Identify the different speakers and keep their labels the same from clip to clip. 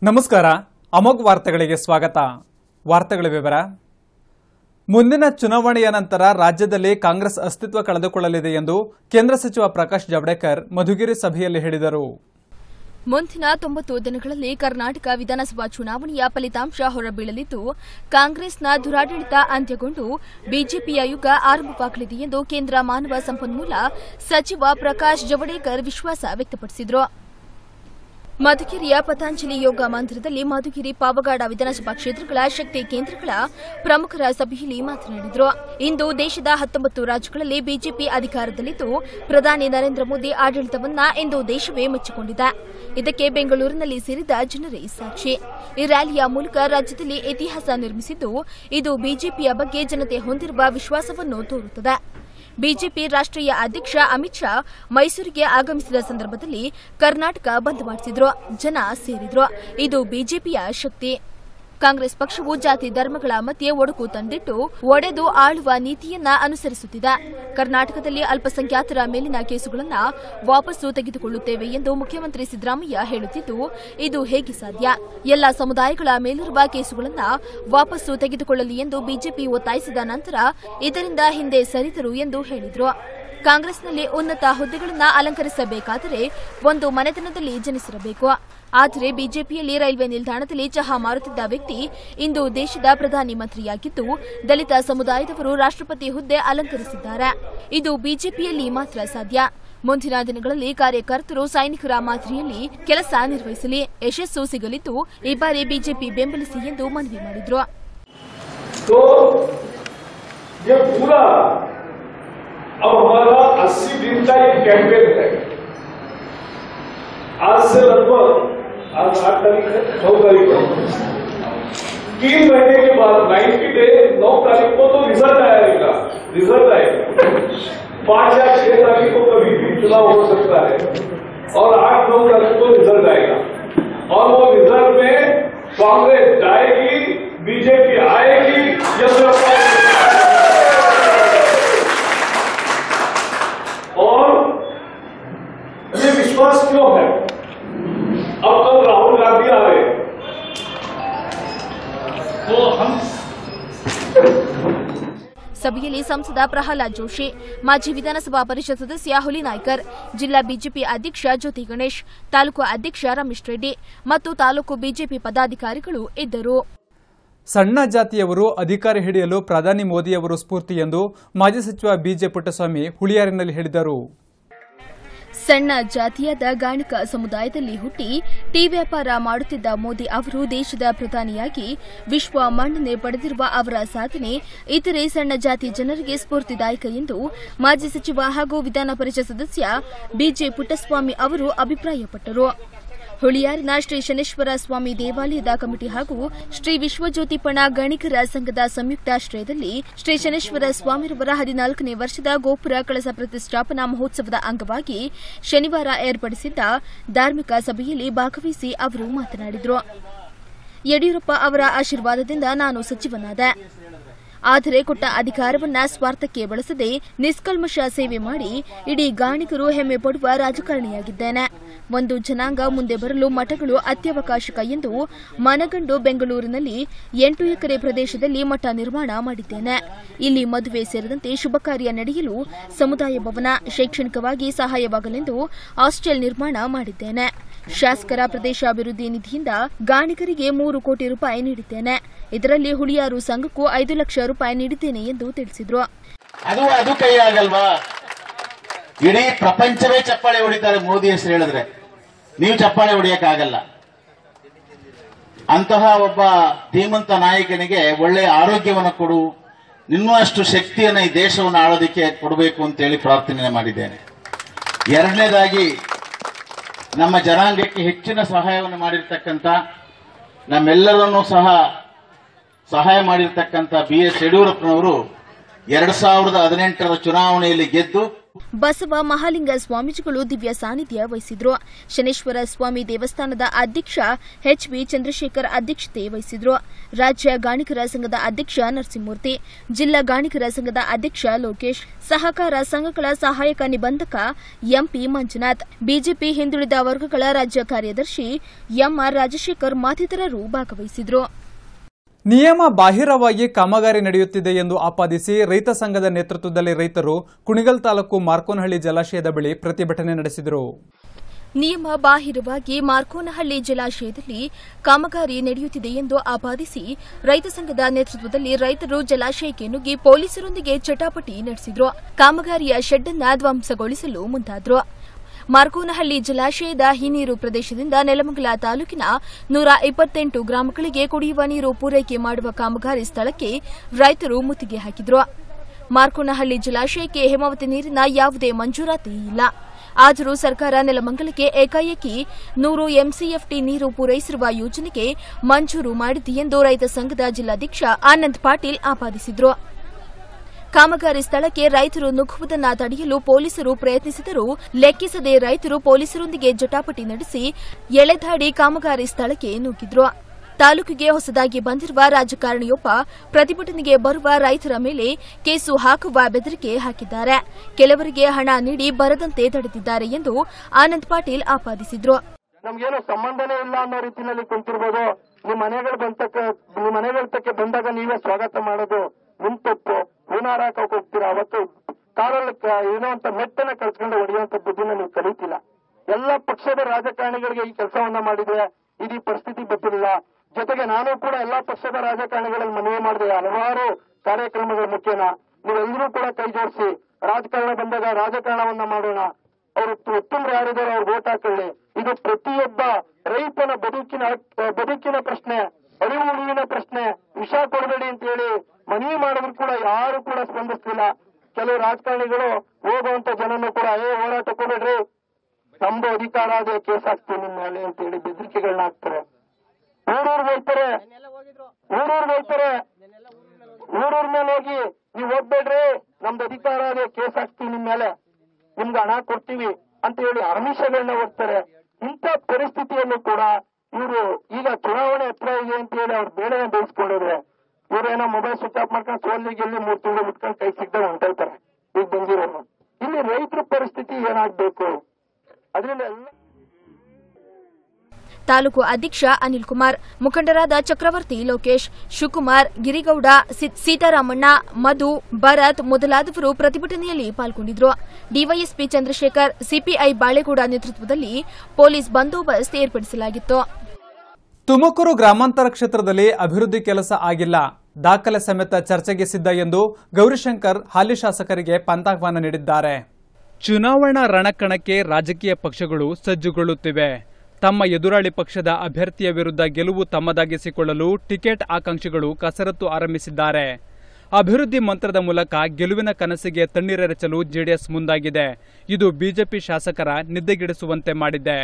Speaker 1: ನಮಸ್ಕಾರ ಅಮೋಘ್ ವಾರ್ತೆಗಳಿಗೆ ಸ್ವಾಗತ ವಾರ್ತೆಗಳ ವಿವರ ಮುಂದಿನ ಚುನಾವಣೆಯ ನಂತರ ರಾಜ್ಯದಲ್ಲಿ ಕಾಂಗ್ರೆಸ್ ಅಸ್ತಿತ್ವ ಕಳೆದುಕೊಳ್ಳಲಿದೆ ಎಂದು ಕೇಂದ್ರ ಸಚಿವ ಪ್ರಕಾಶ್ ಜಾವಡೇಕರ್ ಮಧುಗಿರಿ ಸಭೆಯಲ್ಲಿ ಹೇಳಿದರು
Speaker 2: ಮುಂದಿನ ತೊಂಬತ್ತು ದಿನಗಳಲ್ಲಿ ಕರ್ನಾಟಕ ವಿಧಾನಸಭಾ ಚುನಾವಣೆಯ ಫಲಿತಾಂಶ ಹೊರಬೀಳಲಿದ್ದು ಕಾಂಗ್ರೆಸ್ನ ದುರಾಡಳಿತ ಅಂತ್ಯಗೊಂಡು ಬಿಜೆಪಿಯ ಯುಗ ಆರಂಭವಾಗಲಿದೆ ಎಂದು ಕೇಂದ್ರ ಮಾನವ ಸಂಪನ್ಮೂಲ ಸಚಿವ ಪ್ರಕಾಶ್ ಜಾವಡೇಕರ್ ವಿಶ್ವಾಸ ವ್ಯಕ್ತಪಡಿಸಿದರು ಮಧುಗಿರಿಯ ಪತಾಂಜಲಿ ಯೋಗ ಮಂದಿರದಲ್ಲಿ ಮಧುಗಿರಿ ಪಾವಗಾಡ ವಿಧಾನಸಭಾ ಕ್ಷೇತ್ರಗಳ ಶಕ್ತಿ ಕೇಂದ್ರಗಳ ಪ್ರಮುಖರ ಸಭೆಯಲ್ಲಿ ಮಾತನಾಡಿದರು ಇಂದು ದೇಶದ ಹತ್ತೊಂಬತ್ತು ರಾಜ್ಯಗಳಲ್ಲಿ ಬಿಜೆಪಿ ಅಧಿಕಾರದಲ್ಲಿದ್ದು ಪ್ರಧಾನಿ ನರೇಂದ್ರ ಮೋದಿ ಆಡಳಿತವನ್ನ ಇಂದು ದೇಶವೇ ಮೆಚ್ಚಿಕೊಂಡಿದೆ ಇದಕ್ಕೆ ಬೆಂಗಳೂರಿನಲ್ಲಿ ಸೇರಿದ ಜನರೇ ಸಾಕ್ಷಿ ಈ ರ್ಯಾಲಿಯ ಮೂಲಕ ರಾಜ್ಯದಲ್ಲಿ ಇತಿಹಾಸ ನಿರ್ಮಿಸಿದ್ದು ಇದು ಬಿಜೆಪಿಯ ಬಗ್ಗೆ ಜನತೆ ಹೊಂದಿರುವ ವಿಶ್ವಾಸವನ್ನು ತೋರುತ್ತದೆ ಬಿಜೆಪಿ ರಾಷ್ಟ್ರೀಯ ಅಧ್ಯಕ್ಷ ಅಮಿತ್ ಶಾ ಮೈಸೂರಿಗೆ ಆಗಮಿಸಿದ ಸಂದರ್ಭದಲ್ಲಿ ಕರ್ನಾಟಕ ಬಂದ್ ಮಾಡಿಸಿದ್ರು ಜನ ಸೇರಿದ್ರು ಇದು ಬಿಜೆಪಿಯ ಶಕ್ತಿ ಕಾಂಗ್ರೆಸ್ ಪಕ್ಷವು ಜಾತಿ ಧರ್ಮಗಳ ಮಧ್ಯೆ ಒಡಕು ತಂದಿಟ್ಟು ಒಡೆದು ಆಳುವ ನೀತಿಯನ್ನ ಅನುಸರಿಸುತ್ತಿದೆ ಕರ್ನಾಟಕದಲ್ಲಿ ಅಲ್ಪಸಂಖ್ಯಾತರ ಮೇಲಿನ ಕೇಸುಗಳನ್ನು ವಾಪಸ್ಸು ತೆಗೆದುಕೊಳ್ಳುತ್ತೇವೆ ಎಂದು ಮುಖ್ಯಮಂತ್ರಿ ಸಿದ್ದರಾಮಯ್ಯ ಹೇಳುತ್ತಿದ್ದು ಇದು ಹೇಗೆ ಸಾಧ್ಯ ಎಲ್ಲ ಸಮುದಾಯಗಳ ಮೇಲಿರುವ ಕೇಸುಗಳನ್ನು ವಾಪಸ್ಸು ತೆಗೆದುಕೊಳ್ಳಲಿ ಎಂದು ಬಿಜೆಪಿ ಒತ್ತಾಯಿಸಿದ ನಂತರ ಇದರಿಂದ ಹಿಂದೆ ಸರಿದರು ಎಂದು ಹೇಳಿದರು ಕಾಂಗ್ರೆಸ್ನಲ್ಲಿ ಉನ್ನತ ಹುದ್ದೆಗಳನ್ನು ಅಲಂಕರಿಸಬೇಕಾದರೆ ಒಂದು ಮನೆತನದಲ್ಲಿ ಜನಿಸಿರಬೇಕು ಆದರೆ ಬಿಜೆಪಿಯಲ್ಲಿ ರೈಲ್ವೆ ನಿಲ್ದಾಣದಲ್ಲಿ ಚಹಾ ಮಾರುತ್ತಿದ್ದ ವ್ಯಕ್ತಿ ಇಂದು ದೇಶದ ಪ್ರಧಾನಿ ಮಂತ್ರಿಯಾಗಿದ್ದು ದಲಿತ ಸಮುದಾಯದವರು ರಾಷ್ಟ್ರಪತಿ ಹುದ್ದೆ ಅಲಂಕರಿಸಿದ್ದಾರೆ ಇದು ಬಿಜೆಪಿಯಲ್ಲಿ ಮಾತ್ರ ಸಾಧ್ಯ ಮುಂದಿನ ದಿನಗಳಲ್ಲಿ ಕಾರ್ಯಕರ್ತರು ಸೈನಿಕರ ಮಾದರಿಯಲ್ಲಿ ಕೆಲಸ ನಿರ್ವಹಿಸಲಿ ಯಶಸ್ಸು ಸಿಗಲಿದ್ದು ಈ ಬಾರಿ ಬಿಜೆಪಿ ಬೆಂಬಲಿಸಿ ಎಂದು ಮನವಿ ಮಾಡಿದ್ರು
Speaker 3: तो ये पूरा अब हमारा 80 दिन का ये कैंपेन है आज से लगभग आज आठ तारीख है नौ तारीख है तीन महीने के बाद 90 डे नौ तारीख को तो रिजल्ट आएगा रिजल्ट आएगा पांच या छह तारीख को कभी भी चुनाव हो सकता है और आठ नौ तारीख को रिजल्ट आएगा और वो रिजल्ट में कांग्रेस जाएगी बीजेपी आएगी या फिर और ये विश्वास क्यों है अब कल राहुल गांधी आ रहे हैं तो हम
Speaker 2: ಸಭೆಯಲ್ಲಿ ಸಂಸದ ಪ್ರಹ್ಲಾದ್ ಜೋಶಿ ಮಾಜಿ ವಿಧಾನಸಭಾ ಪರಿಷತ್ ಸದಸ್ಯ ಹುಲಿನಾಯ್ಕರ್ ಜಿಲ್ಲಾ ಬಿಜೆಪಿ ಅಧ್ಯಕ್ಷ ಜ್ಯೋತಿ ಗಣೇಶ್ ತಾಲೂಕು ಅಧ್ಯಕ್ಷ ರಮೇಶ್ ರೆಡ್ಡಿ ಮತ್ತು ತಾಲೂಕು ಬಿಜೆಪಿ ಪದಾಧಿಕಾರಿಗಳು ಇದ್ದರು
Speaker 1: ಸಣ್ಣ ಜಾತಿಯವರು ಅಧಿಕಾರ ಹಿಡಿಯಲು ಪ್ರಧಾನಿ ಮೋದಿಯವರು ಸ್ಫೂರ್ತಿ ಎಂದು ಮಾಜಿ ಸಚಿವ ಬಿಜೆ ಪುಟ್ಟಸ್ವಾಮಿ ಹುಳಿಯಾರಿನಲ್ಲಿ ಹೇಳಿದರು
Speaker 2: ಸಣ್ಣ ಜಾತಿಯಾದ ಗಾಣಿಕ ಸಮುದಾಯದಲ್ಲಿ ಹುಟ್ಟಿ ಟೀ ವ್ಯಾಪಾರ ಮಾಡುತ್ತಿದ್ದ ಮೋದಿ ಅವರು ದೇಶದ ಪ್ರಧಾನಿಯಾಗಿ ವಿಶ್ವ ಮನ್ನಣೆ ಪಡೆದಿರುವ ಅವರ ಸಾಧನೆ ಇತರೆ ಸಣ್ಣ ಜಾತಿ ಜನರಿಗೆ ಸ್ಫೂರ್ತಿದಾಯಕ ಎಂದು ಮಾಜಿ ಸಚಿವ ಹಾಗೂ ವಿಧಾನ ಪರಿಷತ್ ಸದಸ್ಯ ಬಿಜೆ ಪುಟ್ಟಸ್ವಾಮಿ ಅವರು ಅಭಿಪ್ರಾಯಪಟ್ಟರು ಹುಳಿಯಾರಿನ ಶ್ರೀ ಶನೇಶ್ವರ ಸ್ವಾಮಿ ದೇವಾಲಯದ ಕಮಿಟಿ ಹಾಗೂ ಶ್ರೀ ವಿಶ್ವಜ್ಯೋತಿ ಪಣ ಗಣಿಕರ ಸಂಘದ ಸಂಯುಕ್ತಾಶ್ರಯದಲ್ಲಿ ಶ್ರೀ ಶನೇಶ್ವರ ಸ್ವಾಮಿರವರ ಹದಿನಾಲ್ಕನೇ ವರ್ಷದ ಗೋಪುರ ಕಳಸ ಪ್ರತಿಷ್ಠಾಪನಾ ಮಹೋತ್ಸವದ ಅಂಗವಾಗಿ ಶನಿವಾರ ಏರ್ಪಡಿಸಿದ್ದ ಧಾರ್ಮಿಕ ಸಭೆಯಲ್ಲಿ ಭಾಗವಹಿಸಿ ಅವರು ಮಾತನಾಡಿದರು ಯಡಿಯೂರಪ್ಪ ಅವರ ಆಶೀರ್ವಾದದಿಂದ ನಾನು ಸಚಿವನಾದೆ ಆದರೆ ಕೊಟ್ಟ ಅಧಿಕಾರವನ್ನ ಸ್ವಾರ್ಥಕ್ಕೆ ಬಳಸದೆ ನಿಷ್ಕಲ್ಮಶ ಸೇವೆ ಮಾಡಿ ಇಡೀ ಗಾಣಿಗರು ಹೆಮ್ಮೆ ಪಡುವ ರಾಜಕಾರಣಿಯಾಗಿದ್ದೇನೆ ಒಂದು ಜನಾಂಗ ಮುಂದೆ ಬರಲು ಮಠಗಳು ಅತ್ಯವಕಾಶಕ ಎಂದು ಮನಗಂಡು ಬೆಂಗಳೂರಿನಲ್ಲಿ ಎಂಟು ಎಕರೆ ಪ್ರದೇಶದಲ್ಲಿ ಮಠ ನಿರ್ಮಾಣ ಮಾಡಿದ್ದೇನೆ ಇಲ್ಲಿ ಮದುವೆ ಸೇರಿದಂತೆ ಶುಭ ಕಾರ್ಯ ನಡೆಯಲು ಸಮುದಾಯ ಭವನ ಶೈಕ್ಷಣಿಕವಾಗಿ ಸಹಾಯವಾಗಲೆಂದು ಹಾಸ್ಟೆಲ್ ನಿರ್ಮಾಣ ಮಾಡಿದ್ದೇನೆ ಶಾಸಕರ ಪ್ರದೇಶಾಭಿವೃದ್ಧಿ ನಿಧಿಯಿಂದ ಗಾಣಿಗರಿಗೆ ಮೂರು ಕೋಟಿ ರೂಪಾಯಿ ನೀಡಿದ್ದೇನೆ ಇದರಲ್ಲಿ ಹುಳಿಯಾರು ಸಂಘಕ್ಕೂ ಐದು ಲಕ್ಷ ರೂಪಾಯಿ ನೀಡಿದ್ದೇನೆ ಎಂದು ತಿಳಿಸಿದರು
Speaker 4: ಅದು ಅದು ಕೈ ಆಗಲ್ವಾ ಇಡೀ ಪ್ರಪಂಚವೇ ಚಪ್ಪಾಳೆ ಹೊಡಿತಾರೆ ಮೋದಿ ಹೆಸರು ಹೇಳಿದ್ರೆ ನೀವು ಚಪ್ಪಾಳೆ ಹೊಡಿಯಕ್ಕಾಗಲ್ಲ ಅಂತಹ ಒಬ್ಬ ಧೀಮಂತ ನಾಯಕನಿಗೆ ಒಳ್ಳೆಯ ಆರೋಗ್ಯವನ್ನು ಕೊಡು ನಿನ್ನಷ್ಟು ಶಕ್ತಿಯನ್ನು ಈ ದೇಶವನ್ನು ಆಳೋದಕ್ಕೆ ಕೊಡಬೇಕು ಅಂತೇಳಿ ಪ್ರಾರ್ಥನೆ ಮಾಡಿದ್ದೇನೆ ಎರಡನೇದಾಗಿ ನಮ್ಮ ಜನಾಂಗಕ್ಕೆ ಹೆಚ್ಚಿನ ಸಹಾಯವನ್ನು ಮಾಡಿರ್ತಕ್ಕಂಥ ನಮ್ಮೆಲ್ಲರನ್ನೂ ಸಹ ಸಹಾಯ ಮಾಡಿರ್ತಕ್ಕಂಥ ಬಿ ಎಸ್ ಯಡಿಯೂರಪ್ಪನವರು ಎರಡ್ ಸಾವಿರದ ಹದಿನೆಂಟರ ಚುನಾವಣೆಯಲ್ಲಿ ಗೆದ್ದು
Speaker 2: ಬಸವ ಮಹಾಲಿಂಗ ಸ್ವಾಮೀಜಿಗಳು ದಿವ್ಯ ಸಾನ್ನಿಧ್ಯ ವಹಿಸಿದ್ರು ಶನೇಶ್ವರ ಸ್ವಾಮಿ ದೇವಸ್ಥಾನದ ಅಧ್ಯಕ್ಷ ಎಚ್ ಬಿ ಚಂದ್ರಶೇಖರ್ ಅಧ್ಯಕ್ಷತೆ ವಹಿಸಿದ್ರು ರಾಜ್ಯ ಗಾಣಿಕರ ಸಂಘದ ಅಧ್ಯಕ್ಷ ನರಸಿಂಹಮೂರ್ತಿ ಜಿಲ್ಲಾ ಗಾಣಿಕರ ಸಂಘದ ಅಧ್ಯಕ್ಷ ಲೋಕೇಶ್ ಸಹಕಾರ ಸಂಘಗಳ ಸಹಾಯಕ ನಿಬಂಧಕ ಎಂಪಿ ಮಂಜುನಾಥ್ ಬಿಜೆಪಿ ಹಿಂದುಳಿದ ವರ್ಗಗಳ ರಾಜ್ಯ ಕಾರ್ಯದರ್ಶಿ ಎಂಆರ್ ರಾಜಶೇಖರ್ ಮತ್ತಿತರರು ಭಾಗವಹಿಸಿದ್ರು
Speaker 1: ನಿಯಮ ಬಾಹಿರವಾಗಿ ಕಾಮಗಾರಿ ನಡೆಯುತ್ತಿದೆ ಎಂದು ಆಪಾದಿಸಿ ರೈತ ಸಂಘದ ನೇತೃತ್ವದಲ್ಲಿ ರೈತರು ಕುಣಿಗಲ್ ತಾಲೂಕು ಮಾರ್ಕೋನಹಳ್ಳಿ ಜಲಾಶಯದ ಬಳಿ ಪ್ರತಿಭಟನೆ ನಡೆಸಿದರು
Speaker 2: ನಿಯಮ ಬಾಹಿರವಾಗಿ ಮಾರ್ಕೋನಹಳ್ಳಿ ಜಲಾಶಯದಲ್ಲಿ ಕಾಮಗಾರಿ ನಡೆಯುತ್ತಿದೆ ಎಂದು ಆಪಾದಿಸಿ ರೈತ ಸಂಘದ ನೇತೃತ್ವದಲ್ಲಿ ರೈತರು ಜಲಾಶಯಕ್ಕೆ ನುಗ್ಗಿ ಪೊಲೀಸರೊಂದಿಗೆ ಚಟಾಪಟಿ ನಡೆಸಿದ್ರು ಕಾಮಗಾರಿಯ ಶೆಡ್ ಅನ್ನ ಧ್ವಂಸಗೊಳಿಸಲು ಮುಂದಾದ್ರು ಮಾರ್ಕೋನಹಳ್ಳಿ ಜಲಾಶಯದ ಹಿನ್ನೀರು ಪ್ರದೇಶದಿಂದ ನೆಲಮಂಗಲ ತಾಲೂಕಿನ ನೂರ ಇಪ್ಪತ್ತೆಂಟು ಗ್ರಾಮಗಳಿಗೆ ಕುಡಿಯುವ ನೀರು ಪೂರೈಕೆ ಮಾಡುವ ಕಾಮಗಾರಿ ಸ್ಥಳಕ್ಕೆ ರೈತರು ಮುತ್ತಿಗೆ ಹಾಕಿದ್ರು ಮಾರ್ಕೋನಹಳ್ಳಿ ಜಲಾಶಯಕ್ಕೆ ಹೇಮಾವತಿ ನೀರಿನ ಯಾವುದೇ ಮಂಜೂರಾತಿ ಇಲ್ಲ ಆದರೂ ಸರ್ಕಾರ ನೆಲಮಂಗಲಕ್ಕೆ ಏಕಾಏಕಿ ನೂರು ಎಂಸಿಎಫ್ಟಿ ನೀರು ಪೂರೈಸಿರುವ ಯೋಜನೆಗೆ ಮಂಜೂರು ಮಾಡಿದೆ ಎಂದು ರೈತ ಸಂಘದ ಜಿಲ್ಲಾಧ್ಯಕ್ಷ ಆನಂದ್ ಪಾಟೀಲ್ ಆಪಾದಿಸಿದ್ರು ಕಾಮಗಾರಿ ಸ್ಥಳಕ್ಕೆ ರೈತರು ನುಗ್ಗುವುದನ್ನು ತಡೆಯಲು ಪೊಲೀಸರು ಪ್ರಯತ್ನಿಸಿದರೂ ಲೆಕ್ಕಿಸದೆ ರೈತರು ಪೊಲೀಸರೊಂದಿಗೆ ಜಟಾಪಟಿ ನಡೆಸಿ ಎಳೆದಾಡಿ ಕಾಮಗಾರಿ ಸ್ಥಳಕ್ಕೆ ನುಗ್ಗಿದ್ರು ತಾಲೂಕಿಗೆ ಹೊಸದಾಗಿ ಬಂದಿರುವ ರಾಜಕಾರಣಿಯೊಬ್ಬ ಪ್ರತಿಭಟನೆಗೆ ಬರುವ ರೈತರ ಮೇಲೆ ಕೇಸು ಹಾಕುವ ಬೆದರಿಕೆ ಹಾಕಿದ್ದಾರೆ ಕೆಲವರಿಗೆ ಹಣ ನೀಡಿ ಬರದಂತೆ ತಡೆದಿದ್ದಾರೆ ಎಂದು ಆನಂದ್ ಪಾಟೀಲ್ ಆಪಾದಿಸಿದ್ರು
Speaker 5: ನಮ್ಗೇನು ಸಂಬಂಧನೇ ಇಲ್ಲ ಅನ್ನೋ ರೀತಿಯಲ್ಲಿ ಕುಂತಿರ್ಬೋದು ನಿಮ್ ಮನೆಗಳು ಬಂತಕ್ಕ ನಿಮ್ ಮನೆಗಳ ತಕ್ಕೆ ಬಂದಾಗ ನೀವೇ ಸ್ವಾಗತ ಮಾಡೋದು ನಿಮ್ ತಪ್ಪು ಹೂನಾರ ಹಾಕಕ್ ಹೋಗ್ತೀರಾ ಅವತ್ತು ಕಾರಲ್ಲಿ ಕ- ಏನೋ ಅಂತ ಮೆಟ್ಟನ ಕಳ್ಸ್ಕೊಂಡು ಹೊಡೆಯುವಂತ ಬುದ್ಧಿನ ನೀವು ಕಲಿತಿಲ್ಲ ಎಲ್ಲ ಪಕ್ಷದ ರಾಜಕಾರಣಿಗಳಿಗೆ ಈ ಕೆಲಸವನ್ನ ಮಾಡಿದ್ರೆ ಇಡೀ ಪರಿಸ್ಥಿತಿ ಗೊತ್ತಿರಲಿಲ್ಲ ಜೊತೆಗೆ ನಾನು ಕೂಡ ಎಲ್ಲಾ ಪಕ್ಷದ ರಾಜಕಾರಣಿಗಳಲ್ಲಿ ಮನವಿ ಮಾಡಿದೆ ಹಲವಾರು ಕಾರ್ಯಕ್ರಮಗಳ ಮುಖ್ಯನ ನೀವೆಲ್ಲರೂ ಕೂಡ ಕೈ ಜೋಡಿಸಿ ರಾಜಕಾರಣ ಬಂದಾಗ ರಾಜಕಾರಣವನ್ನ ಮಾಡೋಣ ಅವರು ಉತ್ತಮ ಯಾರಿದ್ದಾರೆ ಅವ್ರು ವೋಟ್ ಹಾಕೊಳ್ಳಿ ಇದು ಪ್ರತಿಯೊಬ್ಬ ರೈತನ ಬದುಕಿನ ಹಕ್- ಬದುಕಿನ ಪ್ರಶ್ನೆ ಅರಿವು ಉಳಿವಿನ ಪ್ರಶ್ನೆ ವಿಷ ಕೊಡಬೇಡಿ ಅಂತ ಹೇಳಿ ಮನವಿ ಮಾಡಿದ್ರು ಕೂಡ ಯಾರು ಕೂಡ ಸ್ಪಂದಿಸ್ಲಿಲ್ಲ ಕೆಲವು ರಾಜಕಾರಣಿಗಳು ಹೋಗುವಂತ ಜನನು ಕೂಡ ಏ ಹೋರಾಟ ಕೊಡ್ಬೇಡ್ರಿ ನಮ್ದು ಅಧಿಕಾರ ಅದೇ ಕೇಸ್ ಹಾಕ್ತೀವಿ ನಿಮ್ಮ ಮೇಲೆ ಅಂತ ಹೇಳಿ ಬೆದರಿಕೆಗಳನ್ನ ಹಾಕ್ತಾರೆ ಊರೂರ್ಗೆ ಹೋಗ್ತಾರೆ ಊರೂರ್ಗೆ ಹೋಗ್ತಾರೆ ಊರೂರ್ ಮೇಲೆ ಹೋಗಿ ನೀವು ಹೋಗ್ಬೇಡ್ರಿ ನಮ್ದು ಅಧಿಕಾರ ಅದೇ ಕೇಸ್ ಹಾಕ್ತೀವಿ ನಿಮ್ ಮೇಲೆ ನಿಮ್ಗೆ ಹಣ ಕೊಡ್ತೀವಿ ಅಂತ ಹೇಳಿ ಆಮಿಷಗಳನ್ನ ಹೋಗ್ತಾರೆ ಇಂಥ ಪರಿಸ್ಥಿತಿಯಲ್ಲೂ ಕೂಡ ಇವರು ಈಗ ಚುನಾವಣೆ ಹತ್ರ ಇದೆ ಅಂತ ಹೇಳಿ ಅವ್ರು ಬೇಡನೆ ಬೇಯಿಸ್ಕೊಂಡಿದ್ರೆ ಇವ್ರೇನೋ ಮೊಬೈಲ್ ಸ್ವಿಚ್ ಆಫ್ ಮಾಡ್ಕೊಂಡು ಸೋಲ್ಲಿ ಗೆಲ್ಲಿ ಮೂರ್ ತಿಂಗಳು ಮುಟ್ಕೊಂಡು ಕೈ ಸಿಗ್ದಾಗ ಹೊಂಟೋಯ್ತಾರೆ ಈಗ ಬಂದಿರೋರು ಇಲ್ಲಿ ರೈತರ ಪರಿಸ್ಥಿತಿ ಏನಾಗ್ಬೇಕು ಅದರಿಂದ ಎಲ್ಲ
Speaker 2: ತಾಲೂಕು ಅಧ್ಯಕ್ಷ ಅನಿಲ್ ಕುಮಾರ್ ಮುಖಂಡರಾದ ಚಕ್ರವರ್ತಿ ಲೋಕೇಶ್ ಶಿವಕುಮಾರ್ ಗಿರಿಗೌಡ ಸಿ- ಸೀತಾರಾಮಣ್ಣ ಮಧು ಭರತ್ ಮೊದಲಾದವರು ಪ್ರತಿಭಟನೆಯಲ್ಲಿ ಪಾಲ್ಗೊಂಡಿದ್ರು ಡಿವೈಎಸ್ಪಿ ಚಂದ್ರಶೇಖರ್ ಸಿಪಿಐ ಬಾಳೆಗೌಡ ನೇತೃತ್ವದಲ್ಲಿ ಪೊಲೀಸ್ ಬಂದೋಬಸ್ತ್ ಏರ್ಪಡಿಸಲಾಗಿತ್ತು
Speaker 1: ತುಮಕೂರು ಗ್ರಾಮಾಂತರ ಕ್ಷೇತ್ರದಲ್ಲಿ ಅಭಿವೃದ್ಧಿ ಕೆಲಸ ಆಗಿಲ್ಲ ದಾಖಲೆ ಸಮೇತ ಚರ್ಚೆಗೆ ಸಿದ್ಧ ಎಂದು ಗೌರಿಶಂಕರ್ ಹಾಲಿ ಶಾಸಕರಿಗೆ ಪಂತಾಹ್ವಾನ ನೀಡಿದ್ದಾರೆ ಚುನಾವಣಾ ರಣಕಣಕ್ಕೆ ರಾಜಕೀಯ ಪಕ್ಷಗಳು ಸಜ್ಜುಗೊಳ್ಳುತ್ತಿವೆ ತಮ್ಮ ಎದುರಾಳಿ ಪಕ್ಷದ ಅಭ್ಯರ್ಥಿಯ ವಿರುದ್ಧ ಗೆಲುವು ತಮ್ಮದಾಗಿಸಿಕೊಳ್ಳಲು ಟಿಕೆಟ್ ಆಕಾಂಕ್ಷಿಗಳು ಕಸರತ್ತು ಆರಂಭಿಸಿದ್ದಾರೆ ಅಭಿವೃದ್ಧಿ ಮಂತ್ರದ ಮೂಲಕ ಗೆಲುವಿನ ಕನಸಿಗೆ ತಣ್ಣೀರೆರಚಲು ಜೆಡಿಎಸ್ ಮುಂದಾಗಿದೆ ಇದು ಬಿಜೆಪಿ ಶಾಸಕರ ನಿದ್ದೆಗೆಡಿಸುವಂತೆ ಮಾಡಿದೆ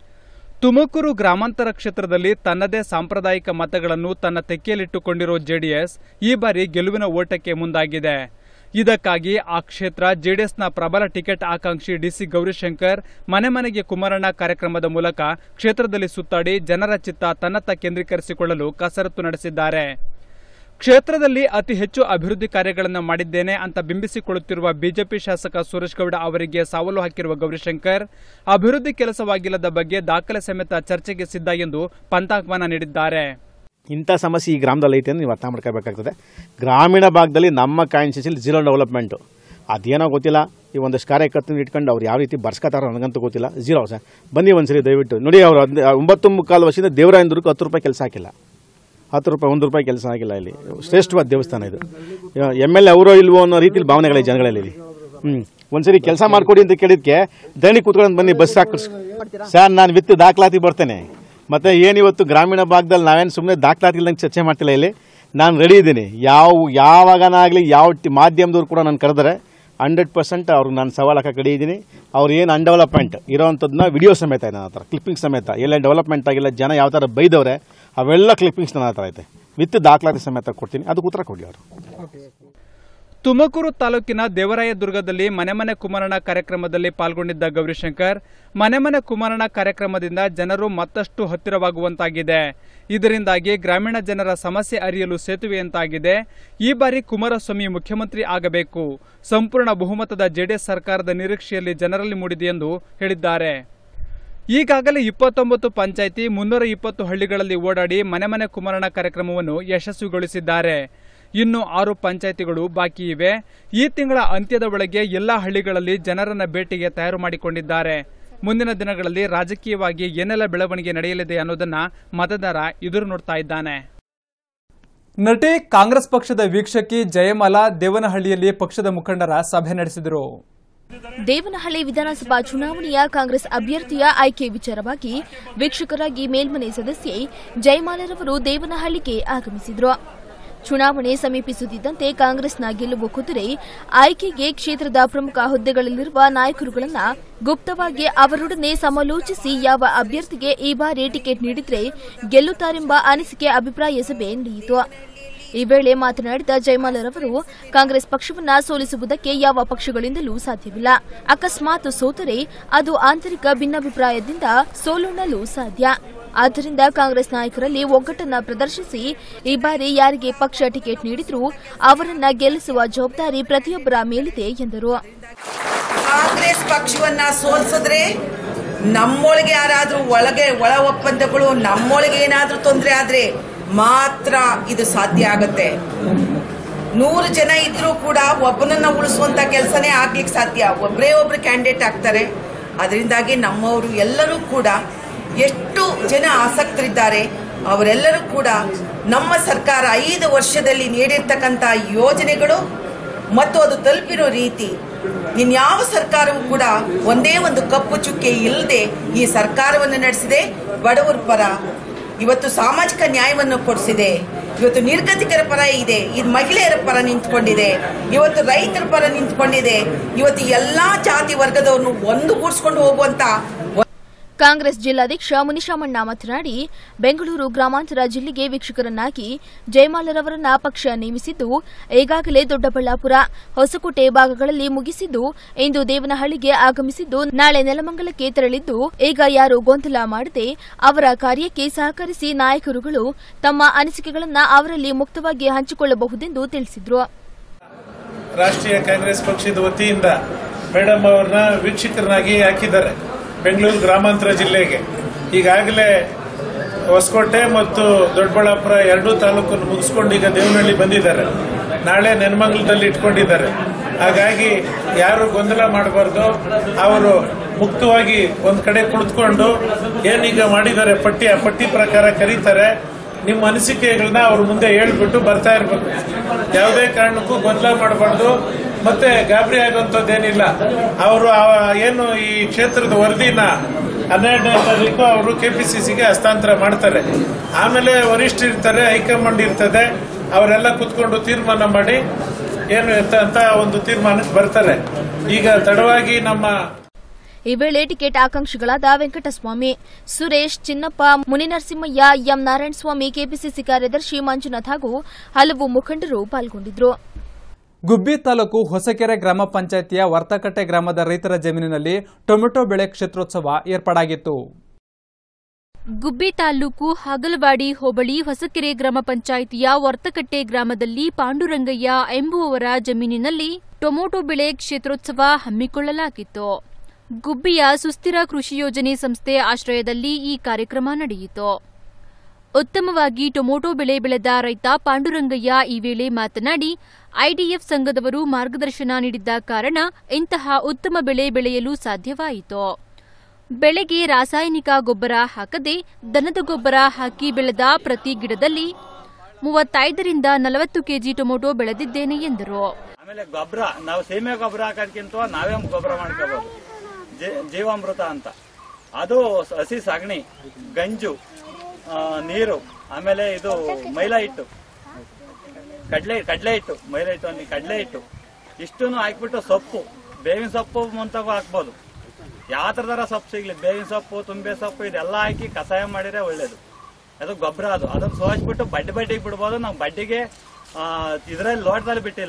Speaker 1: ತುಮಕೂರು ಗ್ರಾಮಾಂತರ ಕ್ಷೇತ್ರದಲ್ಲಿ ತನ್ನದೇ ಸಾಂಪ್ರದಾಯಿಕ ಮತಗಳನ್ನು ತನ್ನ ತೆಕ್ಕೆಯಲ್ಲಿಟ್ಟುಕೊಂಡಿರೋ ಜೆಡಿಎಸ್ ಈ ಬಾರಿ ಗೆಲುವಿನ ಓಟಕ್ಕೆ ಮುಂದಾಗಿದೆ ಇದಕ್ಕಾಗಿ ಆ ಕ್ಷೇತ್ರ ಜೆಡಿಎಸ್ನ ಪ್ರಬಲ ಟಿಕೆಟ್ ಆಕಾಂಕ್ಷಿ ಡಿಸಿ ಗೌರಿಶಂಕರ್ ಮನೆ ಮನೆಗೆ ಕುಮಾರಣ್ಣ ಕಾರ್ಯಕ್ರಮದ ಮೂಲಕ ಕ್ಷೇತ್ರದಲ್ಲಿ ಸುತ್ತಾಡಿ ಜನರ ಚಿತ್ತ ತನ್ನತ್ತ ಕೇಂದ್ರೀಕರಿಸಿಕೊಳ್ಳಲು ಕಸರತ್ತು ನಡೆಸಿದ್ದಾರೆ ಕ್ಷೇತ್ರದಲ್ಲಿ ಅತಿ ಹೆಚ್ಚು ಅಭಿವೃದ್ಧಿ ಕಾರ್ಯಗಳನ್ನು ಮಾಡಿದ್ದೇನೆ ಅಂತ ಬಿಂಬಿಸಿಕೊಳ್ಳುತ್ತಿರುವ ಬಿಜೆಪಿ ಶಾಸಕ ಸುರೇಶ್ ಗೌಡ ಅವರಿಗೆ ಸಾವಲು ಹಾಕಿರುವ ಗೌರಿಶಂಕರ್ ಅಭಿವೃದ್ಧಿ ಕೆಲಸವಾಗಿಲ್ಲದ ಬಗ್ಗೆ ದಾಖಲೆ ಸಮೇತ ಚರ್ಚೆಗೆ ಸಿದ್ಧ ಎಂದು ಪಂತಾಹ್ವಾನ ನೀಡಿದ್ದಾರೆ
Speaker 6: ಇಂಥ ಸಮಸ್ಯೆ ಈ ಗ್ರಾಮದಲ್ಲಿ ಐತೆ ಅಂತ ನೀವು ಅರ್ಥ ಮಾಡ್ಕೋಬೇಕಾಗ್ತದೆ ಗ್ರಾಮೀಣ ಭಾಗದಲ್ಲಿ ನಮ್ಮ ಕಾನ್ಸ್ಟಿಟ್ಯೂನ್ಸಿಲಿ ಜೀರೋ ಡೆವಲಪ್ಮೆಂಟು ಅದೇನೋ ಗೊತ್ತಿಲ್ಲ ಈ ಒಂದಷ್ಟು ಕಾರ್ಯಕರ್ತನ ಇಟ್ಕೊಂಡು ಅವ್ರು ಯಾವ ರೀತಿ ಬರ್ಸ್ಕೊತಾರೋ ನನಗಂತೂ ಗೊತ್ತಿಲ್ಲ ಜೀರೋ ಸರ್ ಬನ್ನಿ ಒಂದ್ಸರಿ ದಯವಿಟ್ಟು ನೋಡಿ ಅವರು ಹದಿನ ಒಂಬತ್ತು ಮುಕ್ಕಾಲು ವರ್ಷದಿಂದ ದೇವರಾಯಂದ್ರಕ್ಕೆ ಹತ್ತು ರೂಪಾಯಿ ಕೆಲಸ ಹಾಕಿಲ್ಲ ಹತ್ತು ರೂಪಾಯಿ ಒಂದು ರೂಪಾಯಿ ಕೆಲಸ ಆಗಿಲ್ಲ ಇಲ್ಲಿ ಶ್ರೇಷ್ಠವಾದ ದೇವಸ್ಥಾನ ಇದು ಎಮ್ ಎಲ್ ಎ ಅವರೋ ಇಲ್ವೋ ಅನ್ನೋ ರೀತಿಲಿ ಭಾವನೆಗಳಿದೆ ಜನಗಳಲ್ಲಿ ಹ್ಞೂ ಒಂದ್ಸರಿ ಕೆಲಸ ಮಾಡ್ಕೊಡಿ ಅಂತ ಕೇಳಿದ್ಕೆ ದಣಿ ಕೂತ್ಕೊಂಡು ಬನ್ನಿ ಬಸ್ ಹಾಕಿಸ್ ಸರ್ ನಾನು ವಿತ್ ದಾಖಲಾತಿ ಬರ್ತೇನೆ ಮತ್ತೆ ಏನಿವತ್ತು ಗ್ರಾಮೀಣ ಭಾಗದಲ್ಲಿ ನಾವೇನು ಸುಮ್ಮನೆ ದಾಖಲಾತಿ ಇಲ್ದಂಗೆ ಚರ್ಚೆ ಮಾಡ್ತಿಲ್ಲ ಇಲ್ಲಿ ನಾನು ರೆಡಿ ಇದ್ದೀನಿ ಯಾವ ಯಾವಾಗನಾಗಲಿ ಯಾವ ಟಿ ಮಾಧ್ಯಮದವ್ರು ಕೂಡ ನಾನು ಕರೆದರೆ ಹಂಡ್ರೆಡ್ ಪರ್ಸೆಂಟ್ ಅವ್ರಿಗೆ ನಾನು ಸವಾಲು ಹಾಕಕ್ಕೆ ರೆಡಿ ಇದ್ದೀನಿ ಅವ್ರು ಏನು ಅನ್ಡೆವಲಪ್ಮೆಂಟ್ ಇರೋವಂಥದ್ದನ್ನ ವಿಡಿಯೋ ಸಮೇತ ಇದೆ ನನ್ನ ಹತ್ರ ಕ್ಲಿಪ್ಪಿಂಗ್ ಸಮೇತ ಎಲ್ಲ ಡೆವಲಪ್ಮೆಂಟ್ ಆಗಿಲ್ಲ ಜನ ಯಾವ ಥರ ಬೈದವ್ರೆ ಅವೆಲ್ಲ ಕ್ಲಿಪ್ಪಿಂಗ್ಸ್ ನನ್ನ ಹತ್ರ ಐತೆ ವಿತ್ ದಾಖಲಾತಿ ಸಮೇತ ಕೊಡ್ತೀನಿ ಅದಕ್ಕೆ ಉತ್ತರ ಕೊಡಿ ಅವರು
Speaker 1: ತುಮಕೂರು ತಾಲೂಕಿನ ದೇವರಾಯದುರ್ಗದಲ್ಲಿ ಮನೆ ಮನೆ ಕುಮಾರಣ ಕಾರ್ಯಕ್ರಮದಲ್ಲಿ ಪಾಲ್ಗೊಂಡಿದ್ದ ಗೌರಿಶಂಕರ್ ಮನೆ ಮನೆ ಕುಮಾರಣ ಕಾರ್ಯಕ್ರಮದಿಂದ ಜನರು ಮತ್ತಷ್ಟು ಹತ್ತಿರವಾಗುವಂತಾಗಿದೆ ಇದರಿಂದಾಗಿ ಗ್ರಾಮೀಣ ಜನರ ಸಮಸ್ಯೆ ಅರಿಯಲು ಸೇತುವೆಯಂತಾಗಿದೆ ಈ ಬಾರಿ ಕುಮಾರಸ್ವಾಮಿ ಮುಖ್ಯಮಂತ್ರಿ ಆಗಬೇಕು ಸಂಪೂರ್ಣ ಬಹುಮತದ ಜೆಡಿಎಸ್ ಸರ್ಕಾರದ ನಿರೀಕ್ಷೆಯಲ್ಲಿ ಜನರಲ್ಲಿ ಮೂಡಿದೆ ಎಂದು ಹೇಳಿದ್ದಾರೆ ಈಗಾಗಲೇ ಇಪ್ಪತ್ತೊಂಬತ್ತು ಪಂಚಾಯಿತಿ ಮುನ್ನೂರ ಇಪ್ಪತ್ತು ಹಳ್ಳಿಗಳಲ್ಲಿ ಓಡಾಡಿ ಮನೆ ಮನೆ ಕುಮಾರಣ ಕಾರ್ಯಕ್ರಮವನ್ನು ಯಶಸ್ವಿಗೊಳಿಸಿದ್ದಾರೆ ಇನ್ನು ಆರು ಪಂಚಾಯಿತಿಗಳು ಬಾಕಿ ಇವೆ ಈ ತಿಂಗಳ ಅಂತ್ಯದ ಒಳಗೆ ಎಲ್ಲಾ ಹಳ್ಳಿಗಳಲ್ಲಿ ಜನರನ್ನ ಭೇಟಿಗೆ ತಯಾರು ಮಾಡಿಕೊಂಡಿದ್ದಾರೆ ಮುಂದಿನ ದಿನಗಳಲ್ಲಿ ರಾಜಕೀಯವಾಗಿ ಏನೆಲ್ಲ ಬೆಳವಣಿಗೆ ನಡೆಯಲಿದೆ ಅನ್ನೋದನ್ನ ಮತದಾರ ಎದುರು ನೋಡ್ತಾ ಇದ್ದಾನೆ ನಟಿ ಕಾಂಗ್ರೆಸ್ ಪಕ್ಷದ ವೀಕ್ಷಕಿ ಜಯಮಾಲಾ ದೇವನಹಳ್ಳಿಯಲ್ಲಿ ಪಕ್ಷದ ಮುಖಂಡರ ಸಭೆ ನಡೆಸಿದರು
Speaker 2: ದೇವನಹಳ್ಳಿ ವಿಧಾನಸಭಾ ಚುನಾವಣೆಯ ಕಾಂಗ್ರೆಸ್ ಅಭ್ಯರ್ಥಿಯ ಆಯ್ಕೆ ವಿಚಾರವಾಗಿ ವೀಕ್ಷಕರಾಗಿ ಮೇಲ್ಮನೆ ಸದಸ್ಯೆ ಜಯಮಾಲರವರು ದೇವನಹಳ್ಳಿಗೆ ಆಗಮಿಸಿದ್ರು ಚುನಾವಣೆ ಸಮೀಪಿಸುತ್ತಿದ್ದಂತೆ ಕಾಂಗ್ರೆಸ್ನ ಗೆಲುವು ಕುದುರೆ ಆಯ್ಕೆಗೆ ಕ್ಷೇತ್ರದ ಪ್ರಮುಖ ಹುದ್ದೆಗಳಲ್ಲಿರುವ ನಾಯಕರುಗಳನ್ನ ಗುಪ್ತವಾಗಿ ಅವರೊಡನೆ ಸಮಾಲೋಚಿಸಿ ಯಾವ ಅಭ್ಯರ್ಥಿಗೆ ಈ ಬಾರಿ ಟಿಕೆಟ್ ನೀಡಿದ್ರೆ ಗೆಲ್ಲುತ್ತಾರೆಂಬ ಅನಿಸಿಕೆ ಅಭಿಪ್ರಾಯ ಸಭೆ ನಡೆಯಿತು ಈ ವೇಳೆ ಮಾತನಾಡಿದ ಜಯಮಾಲರವರು ಕಾಂಗ್ರೆಸ್ ಪಕ್ಷವನ್ನ ಸೋಲಿಸುವುದಕ್ಕೆ ಯಾವ ಪಕ್ಷಗಳಿಂದಲೂ ಸಾಧ್ಯವಿಲ್ಲ ಅಕಸ್ಮಾತ್ ಸೋತರೆ ಅದು ಆಂತರಿಕ ಭಿನ್ನಾಭಿಪ್ರಾಯದಿಂದ ಸೋಲುಣ್ಣಲು ಸಾಧ್ಯ ಆದ್ದರಿಂದ ಕಾಂಗ್ರೆಸ್ ನಾಯಕರಲ್ಲಿ ಒಗ್ಗಟ್ಟನ್ನ ಪ್ರದರ್ಶಿಸಿ ಈ ಬಾರಿ ಯಾರಿಗೆ ಪಕ್ಷ ಟಿಕೆಟ್ ನೀಡಿದ್ರೂ ಅವರನ್ನ ಗೆಲ್ಲಿಸುವ ಜವಾಬ್ದಾರಿ ಪ್ರತಿಯೊಬ್ಬರ ಮೇಲಿದೆ ಎಂದರು
Speaker 7: ಕಾಂಗ್ರೆಸ್ ಪಕ್ಷವನ್ನ ಸೋಲ್ಸಿದ್ರೆ ನಮ್ಮೊಳಗೆ ಯಾರಾದ್ರೂ ಒಳಗೆ ಒಳ ಒಪ್ಪಂದಗಳು ನಮ್ಮೊಳಗೆ ಏನಾದ್ರೂ ತೊಂದರೆ ಆದ್ರೆ ಮಾತ್ರ ಇದು ಸಾಧ್ಯ ಆಗತ್ತೆ ನೂರು ಜನ ಇದ್ರೂ ಕೂಡ ಒಬ್ಬನನ್ನ ಉಳಿಸುವಂತ ಕೆಲಸನೇ ಆಗ್ಲಿಕ್ಕೆ ಸಾಧ್ಯ ಒಬ್ಬರೇ ಒಬ್ರು ಕ್ಯಾಂಡಿಡೇಟ್ ಆಗ್ತಾರೆ ಅದರಿಂದಾಗಿ ನಮ್ಮವರು ಎಲ್ಲರೂ ಕೂಡ ಎಷ್ಟು ಜನ ಆಸಕ್ತರಿದ್ದಾರೆ ಅವರೆಲ್ಲರೂ ಕೂಡ ನಮ್ಮ ಸರ್ಕಾರ ಐದು ವರ್ಷದಲ್ಲಿ ನೀಡಿರ್ತಕ್ಕಂಥ ಯೋಜನೆಗಳು ಮತ್ತು ಅದು ತಲುಪಿರೋ ರೀತಿ ಇನ್ಯಾವ ಸರ್ಕಾರವೂ ಕೂಡ ಒಂದೇ ಒಂದು ಕಪ್ಪು ಚುಕ್ಕೆ ಇಲ್ಲದೆ ಈ ಸರ್ಕಾರವನ್ನು ನಡೆಸಿದೆ ಬಡವರ ಪರ ಇವತ್ತು ಸಾಮಾಜಿಕ ನ್ಯಾಯವನ್ನು ಕೊಡಿಸಿದೆ ಇವತ್ತು ನಿರ್ಗತಿಕರ ಪರ ಇದೆ ಇದು ಮಹಿಳೆಯರ ಪರ ನಿಂತ್ಕೊಂಡಿದೆ ಇವತ್ತು ರೈತರ ಪರ ನಿಂತ್ಕೊಂಡಿದೆ ಇವತ್ತು ಎಲ್ಲಾ ಜಾತಿ ವರ್ಗದವ್ರನ್ನು ಒಂದುಗೂಡಿಸ್ಕೊಂಡು ಹೋಗುವಂತ
Speaker 2: ಕಾಂಗ್ರೆಸ್ ಜಿಲ್ಲಾಧ್ಯಕ್ಷ ಮುನಿಶಾಮಣ್ಣ ಮಾತನಾಡಿ ಬೆಂಗಳೂರು ಗ್ರಾಮಾಂತರ ಜಿಲ್ಲೆಗೆ ವೀಕ್ಷಕರನ್ನಾಗಿ ಜಯಮಾಲರವರನ್ನ ಪಕ್ಷ ನೇಮಿಸಿದ್ದು ಈಗಾಗಲೇ ದೊಡ್ಡಬಳ್ಳಾಪುರ ಹೊಸಕೋಟೆ ಭಾಗಗಳಲ್ಲಿ ಮುಗಿಸಿದ್ದು ಇಂದು ದೇವನಹಳ್ಳಿಗೆ ಆಗಮಿಸಿದ್ದು ನಾಳೆ ನೆಲಮಂಗಲಕ್ಕೆ ತೆರಳಿದ್ದು ಈಗ ಯಾರು ಗೊಂದಲ ಮಾಡದೆ ಅವರ ಕಾರ್ಯಕ್ಕೆ ಸಹಕರಿಸಿ ನಾಯಕರುಗಳು ತಮ್ಮ ಅನಿಸಿಕೆಗಳನ್ನ ಅವರಲ್ಲಿ ಮುಕ್ತವಾಗಿ ಹಂಚಿಕೊಳ್ಳಬಹುದೆಂದು ತಿಳಿಸಿದರು
Speaker 8: ರಾಷ್ಟ್ರೀಯ ಕಾಂಗ್ರೆಸ್ ಪಕ್ಷದ ವತಿಯಿಂದ ಮೇಡಮ್ ಅವ್ರನ್ನ ವೀಕ್ಷಕರನ್ನಾಗಿ ಹಾಕಿದ್ದಾರೆ ಬೆಂಗಳೂರು ಗ್ರಾಮಾಂತರ ಜಿಲ್ಲೆಗೆ ಈಗಾಗಲೇ ಹೊಸಕೋಟೆ ಮತ್ತು ದೊಡ್ಡಬಳ್ಳಾಪುರ ಎರಡೂ ತಾಲೂಕನ್ನು ಮುಗಿಸ್ಕೊಂಡು ಈಗ ದೇವನಹಳ್ಳಿ ಬಂದಿದ್ದಾರೆ ನಾಳೆ ನೆನಮಂಗಲದಲ್ಲಿ ಇಟ್ಕೊಂಡಿದ್ದಾರೆ ಹಾಗಾಗಿ ಯಾರು ಗೊಂದಲ ಮಾಡಬಾರ್ದು ಅವರು ಮುಕ್ತವಾಗಿ ಒಂದ್ ಕಡೆ ಕುಳಿತುಕೊಂಡು ಏನೀಗ ಮಾಡಿದ್ದಾರೆ ಪಟ್ಟಿ ಆ ಪಟ್ಟಿ ಪ್ರಕಾರ ಕರೀತಾರೆ ನಿಮ್ಮ ಅನಿಸಿಕೆಗಳನ್ನ ಅವ್ರ ಮುಂದೆ ಹೇಳ್ಬಿಟ್ಟು ಬರ್ತಾ ಇರ್ಬೇಕು ಯಾವುದೇ ಕಾರಣಕ್ಕೂ ಗೊಂದಲ ಮಾಡಬಾರ್ದು ಮತ್ತೆ ಗಾಬರಿ ಆಗುವಂತದ್ದೇನಿಲ್ಲ ಅವರು ಏನು ಈ ಕ್ಷೇತ್ರದ ವರದಿನ ಹನ್ನೆರಡನೇ ತಾರೀಕು ಅವರು ಕೆಪಿಸಿಸಿಗೆ ಹಸ್ತಾಂತರ ಮಾಡ್ತಾರೆ ಆಮೇಲೆ ವರಿಷ್ಠರು ಇರ್ತಾರೆ ಹೈಕಮಾಂಡ್ ಇರ್ತದೆ ಅವರೆಲ್ಲ ಕುತ್ಕೊಂಡು ತೀರ್ಮಾನ ಮಾಡಿ ಏನು ಅಂತ ಅಂತ ಒಂದು ತೀರ್ಮಾನಕ್ಕೆ ಬರ್ತಾರೆ ಈಗ ತಡವಾಗಿ ನಮ್ಮ
Speaker 2: ಈ ವೇಳೆ ಟಿಕೆಟ್ ಆಕಾಂಕ್ಷಿಗಳಾದ ವೆಂಕಟಸ್ವಾಮಿ ಸುರೇಶ್ ಚಿನ್ನಪ್ಪ ಮುನಿನರಸಿಂಹಯ್ಯ ಎಂ ನಾರಾಯಣಸ್ವಾಮಿ ಕೆಪಿಸಿಸಿ ಕಾರ್ಯದರ್ಶಿ ಮಂಜುನಾಥ್ ಹಾಗೂ ಹಲವು ಮುಖಂಡರು ಪಾಲ್ಗೊಂಡಿದ್ರು
Speaker 1: ಗುಬ್ಬಿ ತಾಲೂಕು ಹೊಸಕೆರೆ ಗ್ರಾಮ ಪಂಚಾಯಿತಿಯ ವರ್ತಕಟ್ಟೆ ಗ್ರಾಮದ ರೈತರ ಜಮೀನಿನಲ್ಲಿ ಟೊಮೆಟೊ ಬೆಳೆ ಕ್ಷೇತ್ರೋತ್ಸವ ಏರ್ಪಾಡಾಗಿತ್ತು
Speaker 9: ಗುಬ್ಬಿ ತಾಲೂಕು ಹಗಲವಾಡಿ ಹೋಬಳಿ ಹೊಸಕೆರೆ ಗ್ರಾಮ ಪಂಚಾಯಿತಿಯ ವರ್ತಕಟ್ಟೆ ಗ್ರಾಮದಲ್ಲಿ ಪಾಂಡುರಂಗಯ್ಯ ಎಂಬುವವರ ಜಮೀನಿನಲ್ಲಿ ಟೊಮೊಟೊ ಬೆಳೆ ಕ್ಷೇತ್ರೋತ್ಸವ ಹಮ್ಮಿಕೊಳ್ಳಲಾಗಿತ್ತು ಗುಬ್ಬಿಯ ಸುಸ್ಥಿರ ಕೃಷಿ ಯೋಜನೆ ಸಂಸ್ಥೆ ಆಶ್ರಯದಲ್ಲಿ ಈ ಕಾರ್ಯಕ್ರಮ ನಡೆಯಿತು ಉತ್ತಮವಾಗಿ ಟೊಮೊಟೊ ಬೆಳೆ ಬೆಳೆದ ರೈತ ಪಾಂಡುರಂಗಯ್ಯ ಈ ವೇಳೆ ಮಾತನಾಡಿ ಐಡಿಎಫ್ ಸಂಘದವರು ಮಾರ್ಗದರ್ಶನ ನೀಡಿದ್ದ ಕಾರಣ ಇಂತಹ ಉತ್ತಮ ಬೆಳೆ ಬೆಳೆಯಲು ಸಾಧ್ಯವಾಯಿತು ಬೆಳೆಗೆ ರಾಸಾಯನಿಕ ಗೊಬ್ಬರ ಹಾಕದೆ ದನದ ಗೊಬ್ಬರ ಹಾಕಿ ಬೆಳೆದ ಪ್ರತಿ ಗಿಡದಲ್ಲಿ ಮೂವತ್ತೈದರಿಂದ ನಲವತ್ತು ಕೆಜಿ ಟೊಮೊಟೊ ಬೆಳೆದಿದ್ದೇನೆ ಎಂದರು
Speaker 10: ಆಮೇಲೆ ಗೊಬ್ಬರ ನಾವು ಸೀಮೆ ಗೊಬ್ಬರ ಹಾಕೋದಕ್ಕಿಂತ ನಾವೇ ಗೊಬ್ಬರ ಮಾಡ್ಕೋಬಹುದು ಜೀವಾಮೃತ ಅಂತ ಅದು ಹಸಿ ಸಗಣಿ ಗಂಜು ಆ, ನೀರು ಆಮೇಲೆ ಇದು ಮೈಲಾ ಹಿಟ್ಟು ಕಡ್ಲೆ ಕಡ್ಲೆ ಹಿಟ್ಟು ಮೈಲಾ ಹಿಟ್ಟು ಅಂದ್ರೆ ಕಡ್ಲೆ ಹಿಟ್ಟು ಇಷ್ಟನ್ನು ಹಾಕ್ಬಿಟ್ಟು ಸೊಪ್ಪು ಬೇವಿನ ಸೊಪ್ಪು ಮುಂತಾಗೂ ಹಾಕ್ಬೋದು ಯಾವ ಥರದರ ಸೊಪ್ಪು ಸಿಗ್ಲಿ ಬೇವಿನ ಸೊಪ್ಪು ತುಂಬೆ ಸೊಪ್ಪು ಇದೆಲ್ಲ ಹಾಕಿ ಕಷಾಯ ಮಾಡಿದ್ರೆ ಒಳ್ಳೇದು ಅದು ಗೊಬ್ಬರ ಅದು ಅದನ್ನ ಸೋಸ್ಬಿಟ್ಟು ಬಡ್ಡಿ ಬಡ್ಡಿಗೆ ಬಿಡ್ಬೋದು ನಾವು ಬಡ್ಡಿಗೆ ಇದ್ರಲ್ಲಿ ಲೋಟದಲ್ಲಿ ಬಿಟ್ಟಿಲ್ಲ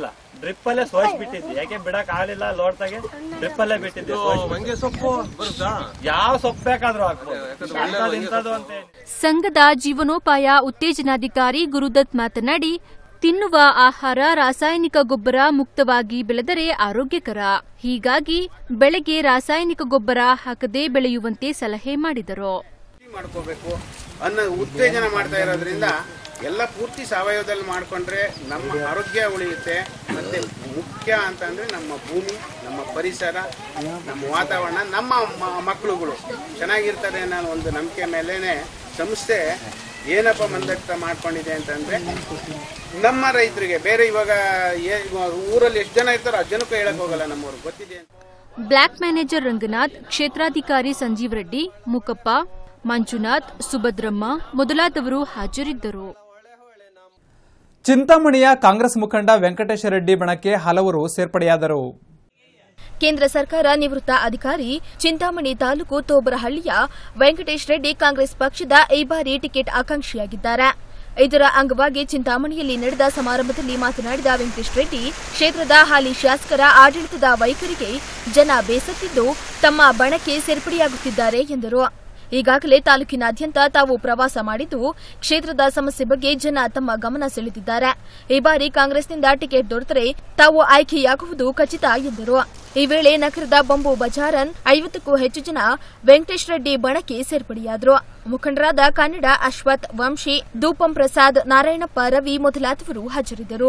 Speaker 10: ಡ್ರಿಪ್ ಅಲ್ಲೇ ಸೋಸ್ ಬಿಟ್ಟಿದ್ವಿ ಯಾಕೆ ಬಿಡಕ್ ಆಗ್ಲಿಲ್ಲ ಲೋಡ್ತಾಗೆ ಡ್ರಿಪ್ ಅಲ್ಲೇ ಬಿಟ್ಟಿದ್ವಿ
Speaker 11: ಮಂಗೆ ಸೊಪ್ಪು ಬರುತ್ತಾ
Speaker 10: ಯಾವ ಸೊಪ್ಪು ಬೇಕಾದ್ರೂ ಹಾಕ್ಬೋದು ಅಂಥದ್ದು ಇಂಥದ್ದು ಅಂತ ಏನಿಲ್ಲ.
Speaker 9: ಸಂಘದ ಜೀವನೋಪಾಯ ಉತ್ತೇಜನಾಧಿಕಾರಿ ಗುರುದತ್ ಮಾತನಾಡಿ ತಿನ್ನುವ ಆಹಾರ ರಾಸಾಯನಿಕ ಗೊಬ್ಬರ ಮುಕ್ತವಾಗಿ ಬೆಳೆದರೆ ಆರೋಗ್ಯಕರ ಹೀಗಾಗಿ ಬೆಳೆಗೆ ರಾಸಾಯನಿಕ ಗೊಬ್ಬರ ಹಾಕದೆ ಬೆಳೆಯುವಂತೆ ಸಲಹೆ ಮಾಡಿದರು
Speaker 12: ಮಾಡ್ಕೋಬೇಕು ಅನ್ನೋ ಉತ್ತೇಜನ ಮಾಡ್ತಾ ಇರೋದ್ರಿಂದ ಎಲ್ಲ ಪೂರ್ತಿ ಸಾವಯವದಲ್ಲಿ ಮಾಡ್ಕೊಂಡ್ರೆ ನಮ್ಮ ಆರೋಗ್ಯ ಉಳಿಯುತ್ತೆ ಮತ್ತೆ ಮುಖ್ಯ ಅಂತಂದ್ರೆ ನಮ್ಮ ಭೂಮಿ ನಮ್ಮ ಪರಿಸರ ನಮ್ಮ ವಾತಾವರಣ ನಮ್ಮ ಮ- ಮಕ್ಕಳುಗಳು ಚೆನ್ನಾಗಿರ್ತಾರೆ ಅನ್ನೋ ಒಂದು ನಂಬಿಕೆ ಮೇಲೇನೆ ಸಂಸ್ಥೆ ಏನಪ್ಪ ಮಂದಟ್ಟ ಮಾಡ್ಕೊಂಡಿದೆ ಅಂತಂದ್ರೆ ನಮ್ಮ ರೈತರಿಗೆ ಬೇರೆ ಇವಾಗ ಏ- ಇವಾಗ ಊರಲ್ಲಿ ಎಷ್ಟು ಜನ ಇರ್ತಾರೋ ಅಷ್ಟು ಜನಕ್ಕೂ ಹೇಳಕ್ ಹೋಗಲ್ಲ ನಮ್ಮವ್ರಿಗೆ ಗೊತ್ತಿದೆ ಅಂತ
Speaker 9: ಬ್ಲಾಕ್ ಮ್ಯಾನೇಜರ್ ರಂಗನಾಥ್ ಕ್ಷೇತ್ರಾಧಿಕಾರಿ ಸಂಜೀವ್ ರೆಡ್ಡಿ ಮುಕಪ್ಪ ಮಂಜುನಾಥ್ ಸುಭದ್ರಮ್ಮ ಮೊದಲಾದವರು ಹಾಜರಿದ್ದರು
Speaker 1: ಚಿಂತಾಮಣಿಯ ಕಾಂಗ್ರೆಸ್ ಮುಖಂಡ ವೆಂಕಟೇಶ ರೆಡ್ಡಿ ಬಣಕ್ಕೆ ಹಲವರು ಸೇರ್ಪಡೆಯಾದರು
Speaker 2: ಕೇಂದ್ರ ಸರ್ಕಾರ ನಿವೃತ್ತ ಅಧಿಕಾರಿ ಚಿಂತಾಮಣಿ ತಾಲೂಕು ತೋಬರಹಳ್ಳಿಯ ವೆಂಕಟೇಶ್ ರೆಡ್ಡಿ ಕಾಂಗ್ರೆಸ್ ಪಕ್ಷದ ಈ ಬಾರಿ ಟಿಕೆಟ್ ಆಕಾಂಕ್ಷಿಯಾಗಿದ್ದಾರೆ ಇದರ ಅಂಗವಾಗಿ ಚಿಂತಾಮಣಿಯಲ್ಲಿ ನಡೆದ ಸಮಾರಂಭದಲ್ಲಿ ಮಾತನಾಡಿದ ವೆಂಕಟೇಶ್ ರೆಡ್ಡಿ ಕ್ಷೇತ್ರದ ಹಾಲಿ ಶಾಸಕರ ಆಡಳಿತದ ವೈಖರಿಗೆ ಜನ ಬೇಸತ್ತಿದ್ದು ತಮ್ಮ ಬಣಕ್ಕೆ ಸೇರ್ಪಡೆಯಾಗುತ್ತಿದ್ದಾರೆ ಎಂದರು ಈಗಾಗಲೇ ತಾಲೂಕಿನಾದ್ಯಂತ ತಾವು ಪ್ರವಾಸ ಮಾಡಿದ್ದು ಕ್ಷೇತ್ರದ ಸಮಸ್ಯೆ ಬಗ್ಗೆ ಜನ ತಮ್ಮ ಗಮನ ಸೆಳೆದಿದ್ದಾರೆ ಈ ಬಾರಿ ಕಾಂಗ್ರೆಸ್ನಿಂದ ಟಿಕೆಟ್ ದೊರೆತರೆ ತಾವು ಆಯ್ಕೆಯಾಗುವುದು ಖಚಿತ ಎಂದರು ಈ ವೇಳೆ ನಗರದ ಬಂಬು ಬಜಾರನ್ ಐವತ್ತಕ್ಕೂ ಹೆಚ್ಚು ಜನ ವೆಂಕಟೇಶ್ ರೆಡ್ಡಿ ಬಣಕ್ಕೆ ಸೇರ್ಪಡೆಯಾದರು ಮುಖಂಡರಾದ ಕನ್ನಡ ಅಶ್ವಥ್ ವಂಶಿ ದೂಪಂ ಪ್ರಸಾದ್ ನಾರಾಯಣಪ್ಪ ರವಿ ಮೊದಲಾದವರು ಹಾಜರಿದ್ದರು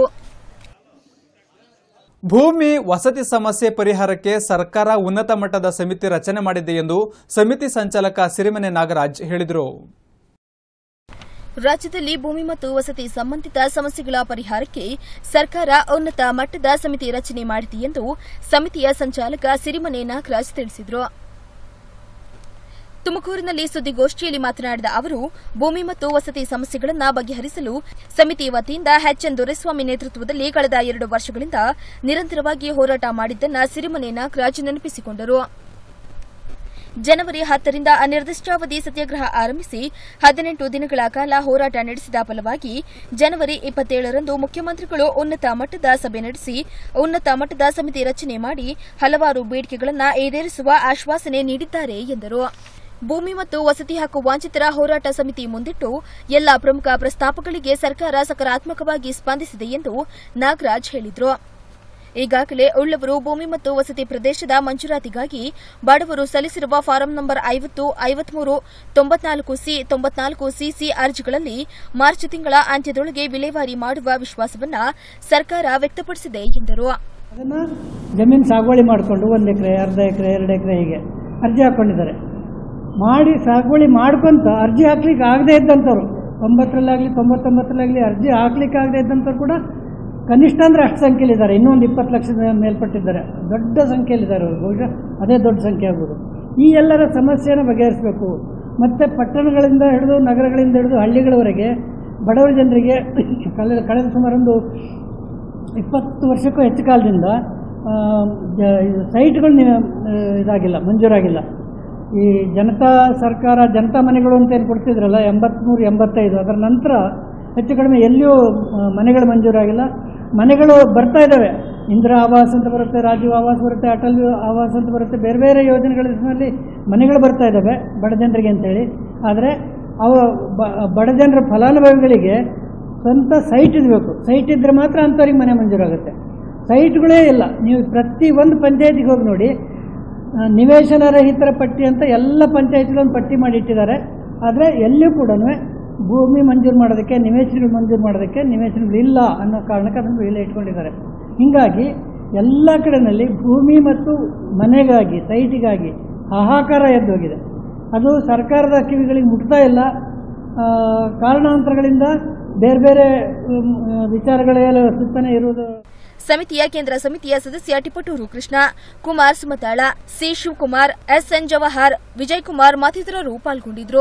Speaker 1: ಭೂಮಿ ವಸತಿ ಸಮಸ್ಯೆ ಪರಿಹಾರಕ್ಕೆ ಸರ್ಕಾರ ಉನ್ನತ ಮಟ್ಟದ ಸಮಿತಿ ರಚನೆ ಮಾಡಿದೆ ಎಂದು ಸಮಿತಿ ಸಂಚಾಲಕ ಸಿರಿಮನೆ ನಾಗರಾಜ್ ಹೇಳಿದರು
Speaker 2: ರಾಜ್ಯದಲ್ಲಿ ಭೂಮಿ ಮತ್ತು ವಸತಿ ಸಂಬಂಧಿತ ಸಮಸ್ಯೆಗಳ ಪರಿಹಾರಕ್ಕೆ ಸರ್ಕಾರ ಉನ್ನತ ಮಟ್ಟದ ಸಮಿತಿ ರಚನೆ ಮಾಡಿದೆ ಎಂದು ಸಮಿತಿಯ ಸಂಚಾಲಕ ಸಿರಿಮನೆ ನಾಗರಾಜ್ ತಿಳಿಸಿದರು ತುಮಕೂರಿನಲ್ಲಿ ಸುದ್ದಿಗೋಷ್ಠಿಯಲ್ಲಿ ಮಾತನಾಡಿದ ಅವರು ಭೂಮಿ ಮತ್ತು ವಸತಿ ಸಮಸ್ಯೆಗಳನ್ನು ಬಗೆಹರಿಸಲು ಸಮಿತಿ ವತಿಯಿಂದ ಎಚ್ಎನ್ ದೊರೆಸ್ವಾಮಿ ನೇತೃತ್ವದಲ್ಲಿ ಕಳೆದ ಎರಡು ವರ್ಷಗಳಿಂದ ನಿರಂತರವಾಗಿ ಹೋರಾಟ ಮಾಡಿದ್ದನ್ನ ಸಿರಿಮನೆ ನಾಗರಾಜ್ ನೆನಪಿಸಿಕೊಂಡರು ಜನವರಿ ಹತ್ತರಿಂದ ಅನಿರ್ದಿಷ್ಟಾವಧಿ ಸತ್ಯಾಗ್ರಹ ಆರಂಭಿಸಿ ಹದಿನೆಂಟು ದಿನಗಳ ಕಾಲ ಹೋರಾಟ ನಡೆಸಿದ ಫಲವಾಗಿ ಜನವರಿ ಇಪ್ಪತ್ತೇಳರಂದು ಮುಖ್ಯಮಂತ್ರಿಗಳು ಉನ್ನತ ಮಟ್ಟದ ಸಭೆ ನಡೆಸಿ ಉನ್ನತ ಮಟ್ಟದ ಸಮಿತಿ ರಚನೆ ಮಾಡಿ ಹಲವಾರು ಬೇಡಿಕೆಗಳನ್ನು ಈಡೇರಿಸುವ ಆಶ್ವಾಸನೆ ನೀಡಿದ್ದಾರೆ ಎಂದರು ಭೂಮಿ ಮತ್ತು ವಸತಿ ಹಕ್ಕು ವಂಚಿತರ ಹೋರಾಟ ಸಮಿತಿ ಮುಂದಿಟ್ಟು ಎಲ್ಲ ಪ್ರಮುಖ ಪ್ರಸ್ತಾಪಗಳಿಗೆ ಸರ್ಕಾರ ಸಕಾರಾತ್ಮಕವಾಗಿ ಸ್ಪಂದಿಸಿದೆ ಎಂದು ನಾಗರಾಜ್ ಹೇಳಿದರು ಈಗಾಗಲೇ ಉಳ್ಳವರು ಭೂಮಿ ಮತ್ತು ವಸತಿ ಪ್ರದೇಶದ ಮಂಜೂರಾತಿಗಾಗಿ ಬಡವರು ಸಲ್ಲಿಸಿರುವ ಫಾರಂ ನಂಬರ್ ಐವತ್ತು ಐವತ್ಮೂರು ತೊಂಬತ್ನಾಲ್ಕು ಸಿ ತೊಂಬತ್ನಾಲ್ಕು ಸಿಸಿ ಅರ್ಜಿಗಳಲ್ಲಿ ಮಾರ್ಚ್ ತಿಂಗಳ ಅಂತ್ಯದೊಳಗೆ ವಿಲೇವಾರಿ ಮಾಡುವ ವಿಶ್ವಾಸವನ್ನ ಸರ್ಕಾರ ವ್ಯಕ್ತಪಡಿಸಿದೆ ಎಂದರು
Speaker 13: ಅದನ್ನು ಜಮೀನು ಸಾಗುವಳಿ ಮಾಡಿಕೊಂಡು ಒಂದು ಎಕರೆ ಅರ್ಧ ಎಕರೆ ಎರಡು ಎಕರೆ ಹೀಗೆ ಅರ್ಜಿ ಹಾಕ್ಕೊಂಡಿದ್ದಾರೆ ಮಾಡಿ ಸಾಗುವಳಿ ಮಾಡ್ಕೊಂತ ಅರ್ಜಿ ಹಾಕ್ಲಿಕ್ಕೆ ಆಗದೇ ಇದ್ದಂಥವ್ರು ತೊಂಬತ್ತರಲ್ಲಾಗಲಿ ತೊಂಬತ್ತೊಂಬತ್ತರಲ್ಲಾಗಲಿ ಅರ್ಜಿ ಹಾಕ್ಲಿಕ್ಕೆ ಆಗದೇ ಇದ್ದಂಥವ್ರು ಕೂಡ ಕನಿಷ್ಠ ಅಂದರೆ ಅಷ್ಟು ಸಂಖ್ಯೆಯಲ್ಲಿದ್ದಾರೆ ಇನ್ನೊಂದು ಇಪ್ಪತ್ತು ಲಕ್ಷದ ಮೇಲ್ಪಟ್ಟಿದ್ದಾರೆ ದೊಡ್ಡ ಸಂಖ್ಯೆಯಲ್ಲಿದ್ದಾರೆ ಅವರು ಬಹುಶಃ ಅದೇ ದೊಡ್ಡ ಸಂಖ್ಯೆ ಆಗ್ಬೋದು ಈ ಎಲ್ಲರ ಸಮಸ್ಯೆಯನ್ನು ಬಗೆಹರಿಸಬೇಕು ಮತ್ತು ಪಟ್ಟಣಗಳಿಂದ ಹಿಡಿದು ನಗರಗಳಿಂದ ಹಿಡಿದು ಹಳ್ಳಿಗಳವರೆಗೆ ಬಡವರ ಜನರಿಗೆ ಕಳೆದ ಕಳೆದ ಸುಮಾರೊಂದು ಇಪ್ಪತ್ತು ವರ್ಷಕ್ಕೂ ಹೆಚ್ಚು ಕಾಲದಿಂದ ಆ, ಜ- ಇದು ಸೈಟ್ಗಳು ನಿ- ಆ, ಇದಾಗಿಲ್ಲ ಮಂಜೂರಾಗಿಲ್ಲ ಈ ಜನತಾ ಸರ್ಕಾರ ಜನತಾ ಮನೆಗಳು ಅಂತ ಏನು ಕೊಡ್ತಿದ್ರಲ್ಲ ಎಂಬತ್ತ್ಮೂರು ಎಂಬತ್ತೈದು ಅದರ ನಂತರ ಹೆಚ್ಚು ಕಡಿಮೆ ಎಲ್ಲಿಯೂ ಆ, ಮನೆಗಳು ಮಂಜೂರಾಗಿಲ್ಲ ಮನೆಗಳು ಬರ್ತಾ ಇದ್ದಾವೆ ಇಂದಿರಾ ಆವಾಸ್ ಅಂತ ಬರುತ್ತೆ ರಾಜೀವ್ ಆವಾಸ್ ಬರುತ್ತೆ ಅಟಲ್ ಆವಾಸ್ ಅಂತ ಬರುತ್ತೆ ಬೇರೆ ಬೇರೆ ಯೋಜನೆಗಳ ಹೆಸರಿನಲ್ಲಿ ಮನೆಗಳು ಬರ್ತಾ ಇದ್ದಾವೆ ಬಡ ಜನರಿಗೆ ಅಂತೇಳಿ ಆದರೆ ಅವ ಬ- ಬಡ ಜನರ ಫಲಾನುಭವಿಗಳಿಗೆ ಸ್ವಂತ ಸೈಟ್ ಇರಬೇಕು ಸೈಟ್ ಇದ್ದರೆ ಮಾತ್ರ ಅಂಥವ್ರಿಗೆ ಮನೆ ಮಂಜೂರಾಗುತ್ತೆ ಸೈಟ್ಗಳೇ ಇಲ್ಲ ನೀವು ಪ್ರತಿ ಒಂದು ಪಂಚಾಯತಿಗೆ ಹೋಗಿ ನೋಡಿ ಆ, ನಿವೇಶನ ರಹಿತರ ಪಟ್ಟಿ ಅಂತ ಎಲ್ಲ ಪಂಚಾಯತ್ಗಳೊಂದು ಪಟ್ಟಿ ಮಾಡಿ ಇಟ್ಟಿದ್ದಾರೆ ಆದರೆ ಎಲ್ಲಿಯೂ ಕೂಡ ಭೂಮಿ ಮಂಜೂರು ಮಾಡೋದಕ್ಕೆ ನಿವೇಶನಗಳು ಮಂಜೂರು ಮಾಡೋದಕ್ಕೆ ನಿವೇಶನಗಳು ಇಲ್ಲ ಅನ್ನೋ ಕಾರಣಕ್ಕೆ ಅದನ್ನು ಇಲ್ಲ ಇಟ್ಕೊಂಡಿದ್ದಾರೆ ಹೀಗಾಗಿ ಎಲ್ಲ ಕಡೆಯಲ್ಲಿ ಭೂಮಿ ಮತ್ತು ಮನೆಗಾಗಿ ಸೈಟಿಗಾಗಿ ಹಾಹಾಕಾರ ಎದ್ದೋಗಿದೆ ಅದು ಸರ್ಕಾರದ ಕಿವಿಗಳಿಗೆ ಮುಟ್ತಾ ಇಲ್ಲ ಆ, ಕಾರಣಾಂತರಗಳಿಂದ ಬೇರೆ ಬೇರೆ ಉಮ್, ವಿಚಾರಗಳೆಲ್ಲ ಸುತ್ತನೆ ಇರುವುದು
Speaker 2: ಸಮಿತಿಯ ಕೇಂದ್ರ ಸಮಿತಿಯ ಸದಸ್ಯ ಟಿಪಟೂರು ಕೃಷ್ಣ ಕುಮಾರ್ ಸುಮತಾಳ ಸಿ ಶಿವಕುಮಾರ್ ಎಸ್ಎನ್ ಜವಾಹರ್ ವಿಜಯ್ ಕುಮಾರ್ ಮತ್ತಿತರರು ಪಾಲ್ಗೊಂಡಿದ್ರು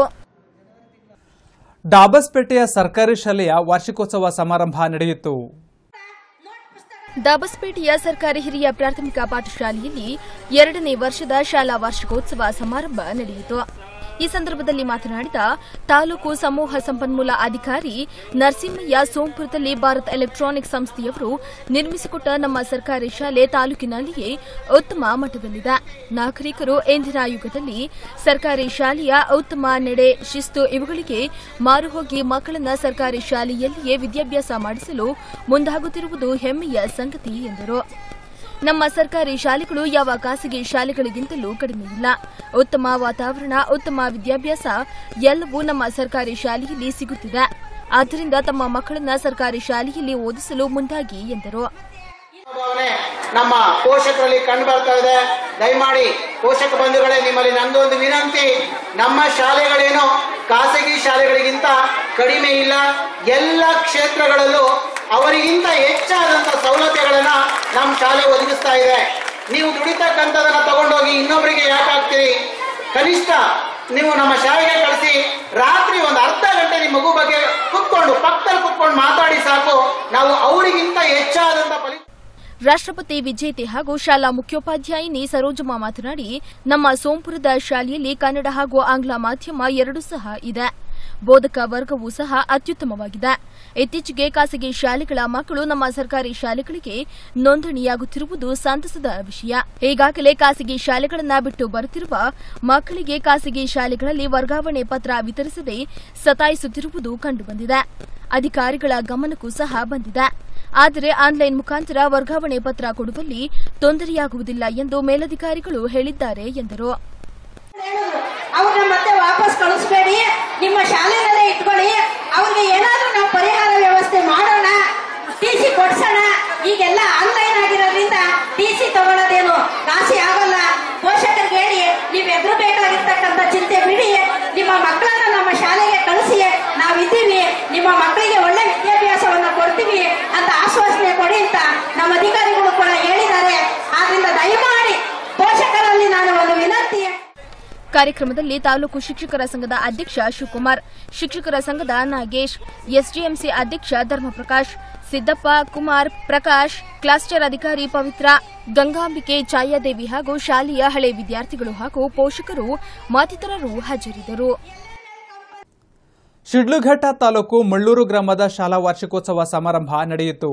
Speaker 1: ಡಾಬಸ್ಪೇಟೆಯ ಸರ್ಕಾರಿ ಶಾಲೆಯ ವಾರ್ಷಿಕೋತ್ಸವ ಸಮಾರಂಭ ನಡೆಯಿತು
Speaker 2: ದಾಬಸ್ಪೇಟೆಯ ಸರ್ಕಾರಿ ಹಿರಿಯ ಪ್ರಾಥಮಿಕ ಪಾಠಶಾಲೆಯಲ್ಲಿ ಎರಡನೇ ವರ್ಷದ ಶಾಲಾ ವಾರ್ಷಿಕೋತ್ಸವ ಸಮಾರಂಭ ನಡೆಯಿತು ಈ ಸಂದರ್ಭದಲ್ಲಿ ಮಾತನಾಡಿದ ತಾಲೂಕು ಸಮೂಹ ಸಂಪನ್ಮೂಲ ಅಧಿಕಾರಿ ನರಸಿಂಹಯ್ಯ ಸೋಂಪುರದಲ್ಲಿ ಭಾರತ್ ಎಲೆಕ್ಟ್ರಾನಿಕ್ ಸಂಸ್ಥೆಯವರು ನಿರ್ಮಿಸಿಕೊಟ್ಟ ನಮ್ಮ ಸರ್ಕಾರಿ ಶಾಲೆ ತಾಲೂಕಿನಲ್ಲಿಯೇ ಉತ್ತಮ ಮಟ್ಟದಲ್ಲಿದೆ ನಾಗರಿಕರು ಎಂದಿನ ಯುಗದಲ್ಲಿ ಸರ್ಕಾರಿ ಶಾಲೆಯ ಉತ್ತಮ ನಡೆ ಶಿಸ್ತು ಇವುಗಳಿಗೆ ಮಾರುಹೋಗಿ ಮಕ್ಕಳನ್ನ ಸರ್ಕಾರಿ ಶಾಲೆಯಲ್ಲಿಯೇ ವಿದ್ಯಾಭ್ಯಾಸ ಮಾಡಿಸಲು ಮುಂದಾಗುತ್ತಿರುವುದು ಹೆಮ್ಮೆಯ ಸಂಗತಿ ಎಂದರು ನಮ್ಮ ಸರ್ಕಾರಿ ಶಾಲೆಗಳು ಯಾವ ಖಾಸಗಿ ಶಾಲೆಗಳಿಗಿಂತಲೂ ಕಡಿಮೆ ಇಲ್ಲ ಉತ್ತಮ ವಾತಾವರಣ ಉತ್ತಮ ವಿದ್ಯಾಭ್ಯಾಸ ಎಲ್ಲವೂ ನಮ್ಮ ಸರ್ಕಾರಿ ಶಾಲೆಯಲ್ಲಿ ಸಿಗುತ್ತಿದೆ ಆದ್ದರಿಂದ ತಮ್ಮ ಮಕ್ಕಳನ್ನ ಸರ್ಕಾರಿ ಶಾಲೆಯಲ್ಲಿ ಓದಿಸಲು ಮುಂದಾಗಿ ಎಂದರು
Speaker 14: ಭಾವನೆ ನಮ್ಮ ಪೋಷಕರಲ್ಲಿ ಕಂಡು ಬರ್ತಾ ಇದೆ ದಯಮಾಡಿ ಪೋಷಕ ಬಂಧುಗಳೇ ನಿಮ್ಮಲ್ಲಿ ನಂದೊಂದು ವಿನಂತಿ ನಮ್ಮ ಶಾಲೆಗಳೇನು ಖಾಸಗಿ ಶಾಲೆಗಳಿಗಿಂತ ಕಡಿಮೆ ಇಲ್ಲ ಎಲ್ಲ ಕ್ಷೇತ್ರಗಳಲ್ಲೂ ಅವರಿಗಿಂತ ಹೆಚ್ಚಾದಂತ ಸೌಲಭ್ಯಗಳನ್ನ ನಮ್ಮ ಶಾಲೆ ಒದಗಿಸ್ತಾ ಇದೆ ನೀವು ದುಡಿತಕ್ಕಂಥದನ್ನ ತಗೊಂಡೋಗಿ ಇನ್ನೊಬ್ಬರಿಗೆ ಯಾಕೆ ಹಾಕ್ತೀರಿ ಕನಿಷ್ಠ ನೀವು ನಮ್ಮ ಶಾಲೆಗೆ ಕಳಿಸಿ ರಾತ್ರಿ ಒಂದು ಅರ್ಧ ಗಂಟೆ ನಿಮ್ಮ ಮಗು ಬಗ್ಗೆ ಕುತ್ಕೊಂಡು ಪಕ್ಕದಲ್ಲಿ ಕುತ್ಕೊಂಡು ಮಾತಾಡಿ ಸಾಕು ನಾವು ಅವರಿಗಿಂತ ಹೆಚ್ಚಾದಂತ ಫಲಿತ
Speaker 2: ರಾಷ್ಟ್ರಪತಿ ವಿಜೇತೆ ಹಾಗೂ ಶಾಲಾ ಮುಖ್ಯೋಪಾಧ್ಯಾಯಿನಿ ಸರೋಜಮ್ಮ ಮಾತನಾಡಿ ನಮ್ಮ ಸೋಂಪುರದ ಶಾಲೆಯಲ್ಲಿ ಕನ್ನಡ ಹಾಗೂ ಆಂಗ್ಲ ಮಾಧ್ಯಮ ಎರಡೂ ಸಹ ಇದೆ ಬೋಧಕ ವರ್ಗವೂ ಸಹ ಅತ್ಯುತ್ತಮವಾಗಿದೆ ಇತ್ತೀಚೆಗೆ ಖಾಸಗಿ ಶಾಲೆಗಳ ಮಕ್ಕಳು ನಮ್ಮ ಸರ್ಕಾರಿ ಶಾಲೆಗಳಿಗೆ ನೋಂದಣಿಯಾಗುತ್ತಿರುವುದು ಸಂತಸದ ವಿಷಯ ಈಗಾಗಲೇ ಖಾಸಗಿ ಶಾಲೆಗಳನ್ನ ಬಿಟ್ಟು ಬರುತ್ತಿರುವ ಮಕ್ಕಳಿಗೆ ಖಾಸಗಿ ಶಾಲೆಗಳಲ್ಲಿ ವರ್ಗಾವಣೆ ಪತ್ರ ವಿತರಿಸದೆ ಸತಾಯಿಸುತ್ತಿರುವುದು ಕಂಡುಬಂದಿದೆ ಅಧಿಕಾರಿಗಳ ಗಮನಕ್ಕೂ ಸಹ ಬಂದಿದೆ ಆದರೆ ಆನ್ಲೈನ್ ಮುಖಾಂತರ ವರ್ಗಾವಣೆ ಪತ್ರ ಕೊಡುವಲ್ಲಿ ತೊಂದರೆಯಾಗುವುದಿಲ್ಲ ಎಂದು ಮೇಲಧಿಕಾರಿಗಳು ಹೇಳಿದ್ದಾರೆ ಎಂದರು
Speaker 15: ಅವ್ರನ್ನ ಮತ್ತೆ ವಾಪಸ್ ಕಳಿಸ್ಬೇಡಿ ನಿಮ್ಮ ಶಾಲೆನಲ್ಲೇ ಇಟ್ಕೊಳ್ಳಿ ಅವ್ರಿಗೆ ಏನಾದ್ರೂ ನಾವು ಪರಿಹಾರ ವ್ಯವಸ್ಥೆ ಮಾಡೋಣ ಟಿ ಸಿ ಕೊಡ್ಸೋಣ ಈಗೆಲ್ಲ ಆನ್ಲೈನ್ ಆಗಿರೋದ್ರಿಂದ ಟಿ ಸಿ ತಗೊಳ್ಳೋದೇನು ಕಾಸಿ ಆಗಲ್ಲ ಪೋಷಕರಿಗೆ ಹೇಳಿ ನೀವು ಎದುರಬೇಕಾಗಿರ್ತಕ್ಕಂಥ ಚಿಂತೆ ಬಿಡಿ ನಿಮ್ಮ ಮಕ್ಕಳನ್ನ ನಮ್ಮ ಶಾಲೆಗೆ ಕಳಿಸಿ ನಾವಿದ್ದೀವಿ ನಿಮ್ಮ ಮಕ್ಕಳಿಗೆ ಒಳ್ಳೆ ವಿದ್ಯಾಭ್ಯಾಸವನ್ನ ಕೊಡ್ತೀವಿ ಅಂತ ಆಶ್ವಾಸನೆ ಕೊಡಿ ಅಂತ ನಮ್ಮ ಅಧಿಕಾರಿಗಳು ಕೂಡ ಹೇಳಿದ್ದಾರೆ ಆದ್ರಿಂದ ದಯಮಾಡಿ ಪೋಷಕರಲ್ಲಿ ನಾನು ಒಂದು ವಿನಂತಿ
Speaker 2: ಕಾರ್ಯಕ್ರಮದಲ್ಲಿ ತಾಲೂಕು ಶಿಕ್ಷಕರ ಸಂಘದ ಅಧ್ಯಕ್ಷ ಶಿವಕುಮಾರ್ ಶಿಕ್ಷಕರ ಸಂಘದ ನಾಗೇಶ್ ಎಸ್ಡಿಎಂಸಿ ಅಧ್ಯಕ್ಷ ಧರ್ಮಪ್ರಕಾಶ್ ಸಿದ್ದಪ್ಪ ಕುಮಾರ್ ಪ್ರಕಾಶ್ ಕ್ಲಾಸ್ಟರ್ ಅಧಿಕಾರಿ ಪವಿತ್ರ ಗಂಗಾಂಬಿಕೆ ಛಾಯಾದೇವಿ ಹಾಗೂ ಶಾಲೆಯ ಹಳೆ ವಿದ್ಯಾರ್ಥಿಗಳು ಹಾಗೂ ಪೋಷಕರು ಮತ್ತಿತರರು ಹಾಜರಿದ್ದರು
Speaker 1: ಶಿಡ್ಲಘಟ್ಟ ತಾಲೂಕು ಮಳ್ಳೂರು ಗ್ರಾಮದ ಶಾಲಾ ವಾರ್ಷಿಕೋತ್ಸವ ಸಮಾರಂಭ ನಡೆಯಿತು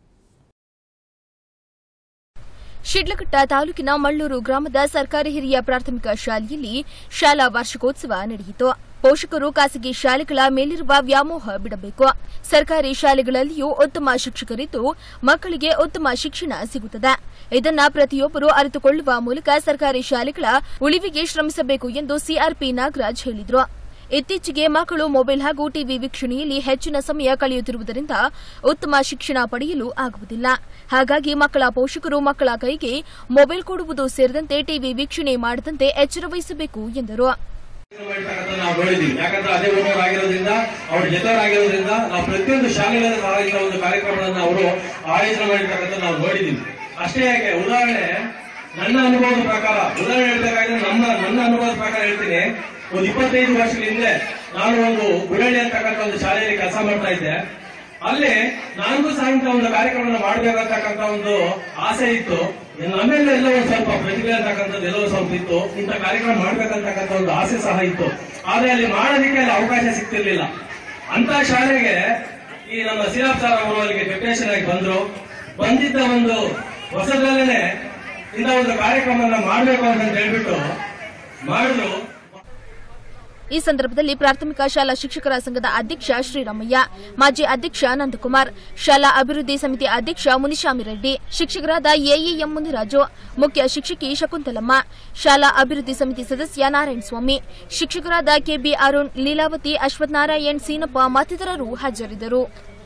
Speaker 2: ಶಿಡ್ಲಘಟ್ಟ ತಾಲೂಕಿನ ಮಳ್ಳೂರು ಗ್ರಾಮದ ಸರ್ಕಾರಿ ಹಿರಿಯ ಪ್ರಾಥಮಿಕ ಶಾಲೆಯಲ್ಲಿ ಶಾಲಾ ವಾರ್ಷಿಕೋತ್ಸವ ನಡೆಯಿತು ಪೋಷಕರು ಖಾಸಗಿ ಶಾಲೆಗಳ ಮೇಲಿರುವ ವ್ಯಾಮೋಹ ಬಿಡಬೇಕು ಸರ್ಕಾರಿ ಶಾಲೆಗಳಲ್ಲಿಯೂ ಉತ್ತಮ ಶಿಕ್ಷಕರಿದ್ದು ಮಕ್ಕಳಿಗೆ ಉತ್ತಮ ಶಿಕ್ಷಣ ಸಿಗುತ್ತದೆ ಇದನ್ನ ಪ್ರತಿಯೊಬ್ಬರು ಅರಿತುಕೊಳ್ಳುವ ಮೂಲಕ ಸರ್ಕಾರಿ ಶಾಲೆಗಳ ಉಳಿವಿಗೆ ಶ್ರಮಿಸಬೇಕು ಎಂದು ಸಿಆರ್ಪಿ ನಾಗರಾಜ್ ಹೇಳಿದರು ಇತ್ತೀಚೆಗೆ ಮಕ್ಕಳು ಮೊಬೈಲ್ ಹಾಗೂ ಟಿವಿ ವೀಕ್ಷಣೆಯಲ್ಲಿ ಹೆಚ್ಚಿನ ಸಮಯ ಕಳೆಯುತ್ತಿರುವುದರಿಂದ ಉತ್ತಮ ಶಿಕ್ಷಣ ಪಡೆಯಲು ಆಗುವುದಿಲ್ಲ ಹಾಗಾಗಿ ಮಕ್ಕಳ ಪೋಷಕರು ಮಕ್ಕಳ ಕೈಗೆ ಮೊಬೈಲ್ ಕೊಡುವುದು ಸೇರಿದಂತೆ ಟಿವಿ ವೀಕ್ಷಣೆ ಮಾಡದಂತೆ ಎಚ್ಚರ ವಹಿಸಬೇಕು ಎಂದರು
Speaker 16: ನಾವು ನೋಡಿದೀವಿ ಯಾಕಂದ್ರೆ ಅದೇ ಊರವ್ರು ಆಗಿರೋದ್ರಿಂದ ಅವ್ರ ಜೊತೆಯವರಾಗಿರೋದ್ರಿಂದ ನಾವು ಪ್ರತಿಯೊಂದು ಶಾಲೆಗಳಲ್ಲಿ ಸಹ ಇಂಥ ಒಂದು ಕಾರ್ಯಕ್ರಮಗಳನ್ನ ಅವರು ಆಯೋಜನೆ ಮಾಡಿರ್ತಕ್ಕಂಥ ನಾವು ನೋಡಿದೀವಿ ಅಷ್ಟೇ ಯಾಕೆ ಉದಾಹರಣೆ ನನ್ನ ಅನುಭವದ ಪ್ರಕಾರ ಉದಾಹರಣೆ ಹೇಳ್ಬೇಕಾದ್ರೆ ನಮ್ಮ ನನ್ನ ಅನುಭವದ ಪ್ರಕಾರ ಹೇಳ್ತೀನಿ ಒಂದು ಇಪ್ಪತ್ತೈದು ವರ್ಷಗಳ ಹಿಂದೆ ನಾನು ಒಂದು ಗುಡಳ್ಳಿ ಅಂತಕ್ಕಂಥ ಒಂದು ಶಾಲೆಯಲ್ಲಿ ಕೆಲಸ ಮಾಡ್ತಾ ಇದ್ದೆ ಅಲ್ಲಿ ನನಗೂ ಸಹ ಇಂಥ ಒಂದು ಕಾರ್ಯಕ್ರಮ ಮಾಡ್ಬೇಕಂತಕ್ಕಂಥ ಒಂದು ಆಸೆ ಇತ್ತು ನಮ್ಮೆಲ್ಲ ಎಲ್ಲ ಒಂದು ಸ್ವಲ್ಪ ಪ್ರತಿಭೆ ಅಂತಕ್ಕಂಥದ್ದು ಎಲ್ಲೋ ಸ್ವಲ್ಪ ಇತ್ತು ಇಂಥ ಕಾರ್ಯಕ್ರಮ ಮಾಡ್ಬೇಕಂತಕ್ಕಂಥ ಒಂದು ಆಸೆ ಸಹ ಇತ್ತು ಆದ್ರೆ ಅಲ್ಲಿ ಮಾಡೋದಕ್ಕೆ ಅಲ್ಲಿ ಅವಕಾಶ ಸಿಗ್ತಿರ್ಲಿಲ್ಲ ಅಂತ ಶಾಲೆಗೆ ಈ ನಮ್ಮ ಸಿರಾಪ್ ಸರ್ ಅವರು ಅಲ್ಲಿಗೆ ಡೆಪ್ಯುಟೇಷನ್ ಆಗಿ ಬಂದ್ರು ಬಂದಿದ್ದ ಒಂದು ಹೊಸದ್ರಲ್ಲೇನೆ ಇಂಥ ಒಂದು ಕಾರ್ಯಕ್ರಮನ ಮಾಡ್ಬೇಕು ಅಂತ ಹೇಳ್ಬಿಟ್ಟು ಮಾಡಿದ್ರು
Speaker 2: ಈ ಸಂದರ್ಭದಲ್ಲಿ ಪ್ರಾಥಮಿಕ ಶಾಲಾ ಶಿಕ್ಷಕರ ಸಂಘದ ಅಧ್ಯಕ್ಷ ಶ್ರೀರಾಮಯ್ಯ ಮಾಜಿ ಅಧ್ಯಕ್ಷ ನಂದಕುಮಾರ್ ಶಾಲಾ ಅಭಿವೃದ್ಧಿ ಸಮಿತಿ ಅಧ್ಯಕ್ಷ ಮುನಿಶಾಮಿರೆಡ್ಡಿ ಶಿಕ್ಷಕರಾದ ಎಇಎಂ ಮುನಿರಾಜು ಮುಖ್ಯ ಶಿಕ್ಷಕಿ ಶಕುಂತಲಮ್ಮ ಶಾಲಾ ಅಭಿವೃದ್ಧಿ ಸಮಿತಿ ಸದಸ್ಯ ನಾರಾಯಣಸ್ವಾಮಿ ಶಿಕ್ಷಕರಾದ ಕೆಬಿ ಅರುಣ್ ಲೀಲಾವತಿ ಅಶ್ವತ್ಥನಾರಾಯಣ್ ಸೀನಪ್ಪ ಮತ್ತಿತರರು ಹಾಜರಿದ್ದರು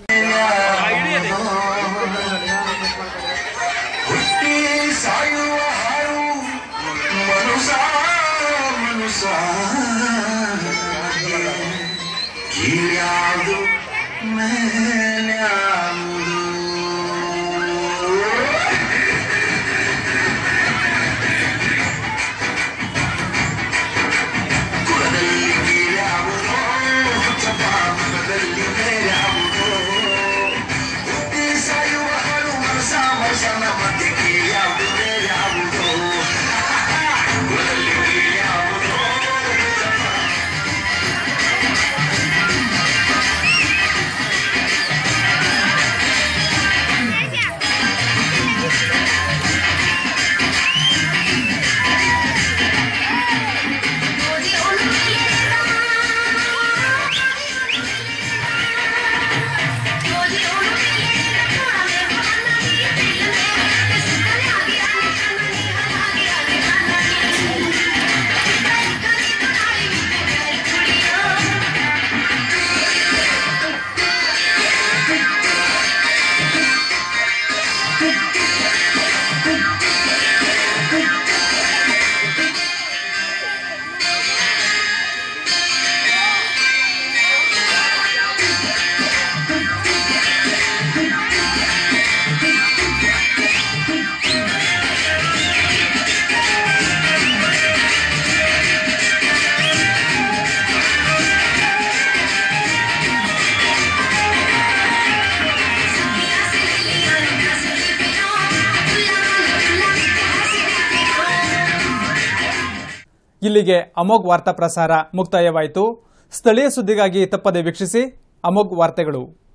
Speaker 17: ಕೀಳ್ಯಾವುದು ಮೇಲ್ಯಾವುದು ಕುಲದಲ್ಲಿ ಕೀಳ್ಯಾವುದೋ ಚಪಾಮದಲ್ಲಿ ಮೇಲ್ಯಾವುದೋ ಹುಟ್ಟಿ ಸಾಯುವ ಹಳು ವರ್ಷ ವರ್ಷನ ಮಧ್ಯೆ ಕೀಳ್ಯಾವುದು ಮೇಲ್ಯಾವುದೋ ಕುಲದಲ್ಲಿ ಕೀಳ್ಯಾವುದೋ
Speaker 1: ಇಲ್ಲಿಗೆ ಅಮೋಘ್ ವಾರ್ತಾ ಪ್ರಸಾರ ಮುಕ್ತಾಯವಾಯಿತು ಸ್ಥಳೀಯ ಸುದ್ದಿಗಾಗಿ ತಪ್ಪದೆ ವೀಕ್ಷಿಸಿ ಅಮೋಘ್ ವಾರ್ತೆಗಳು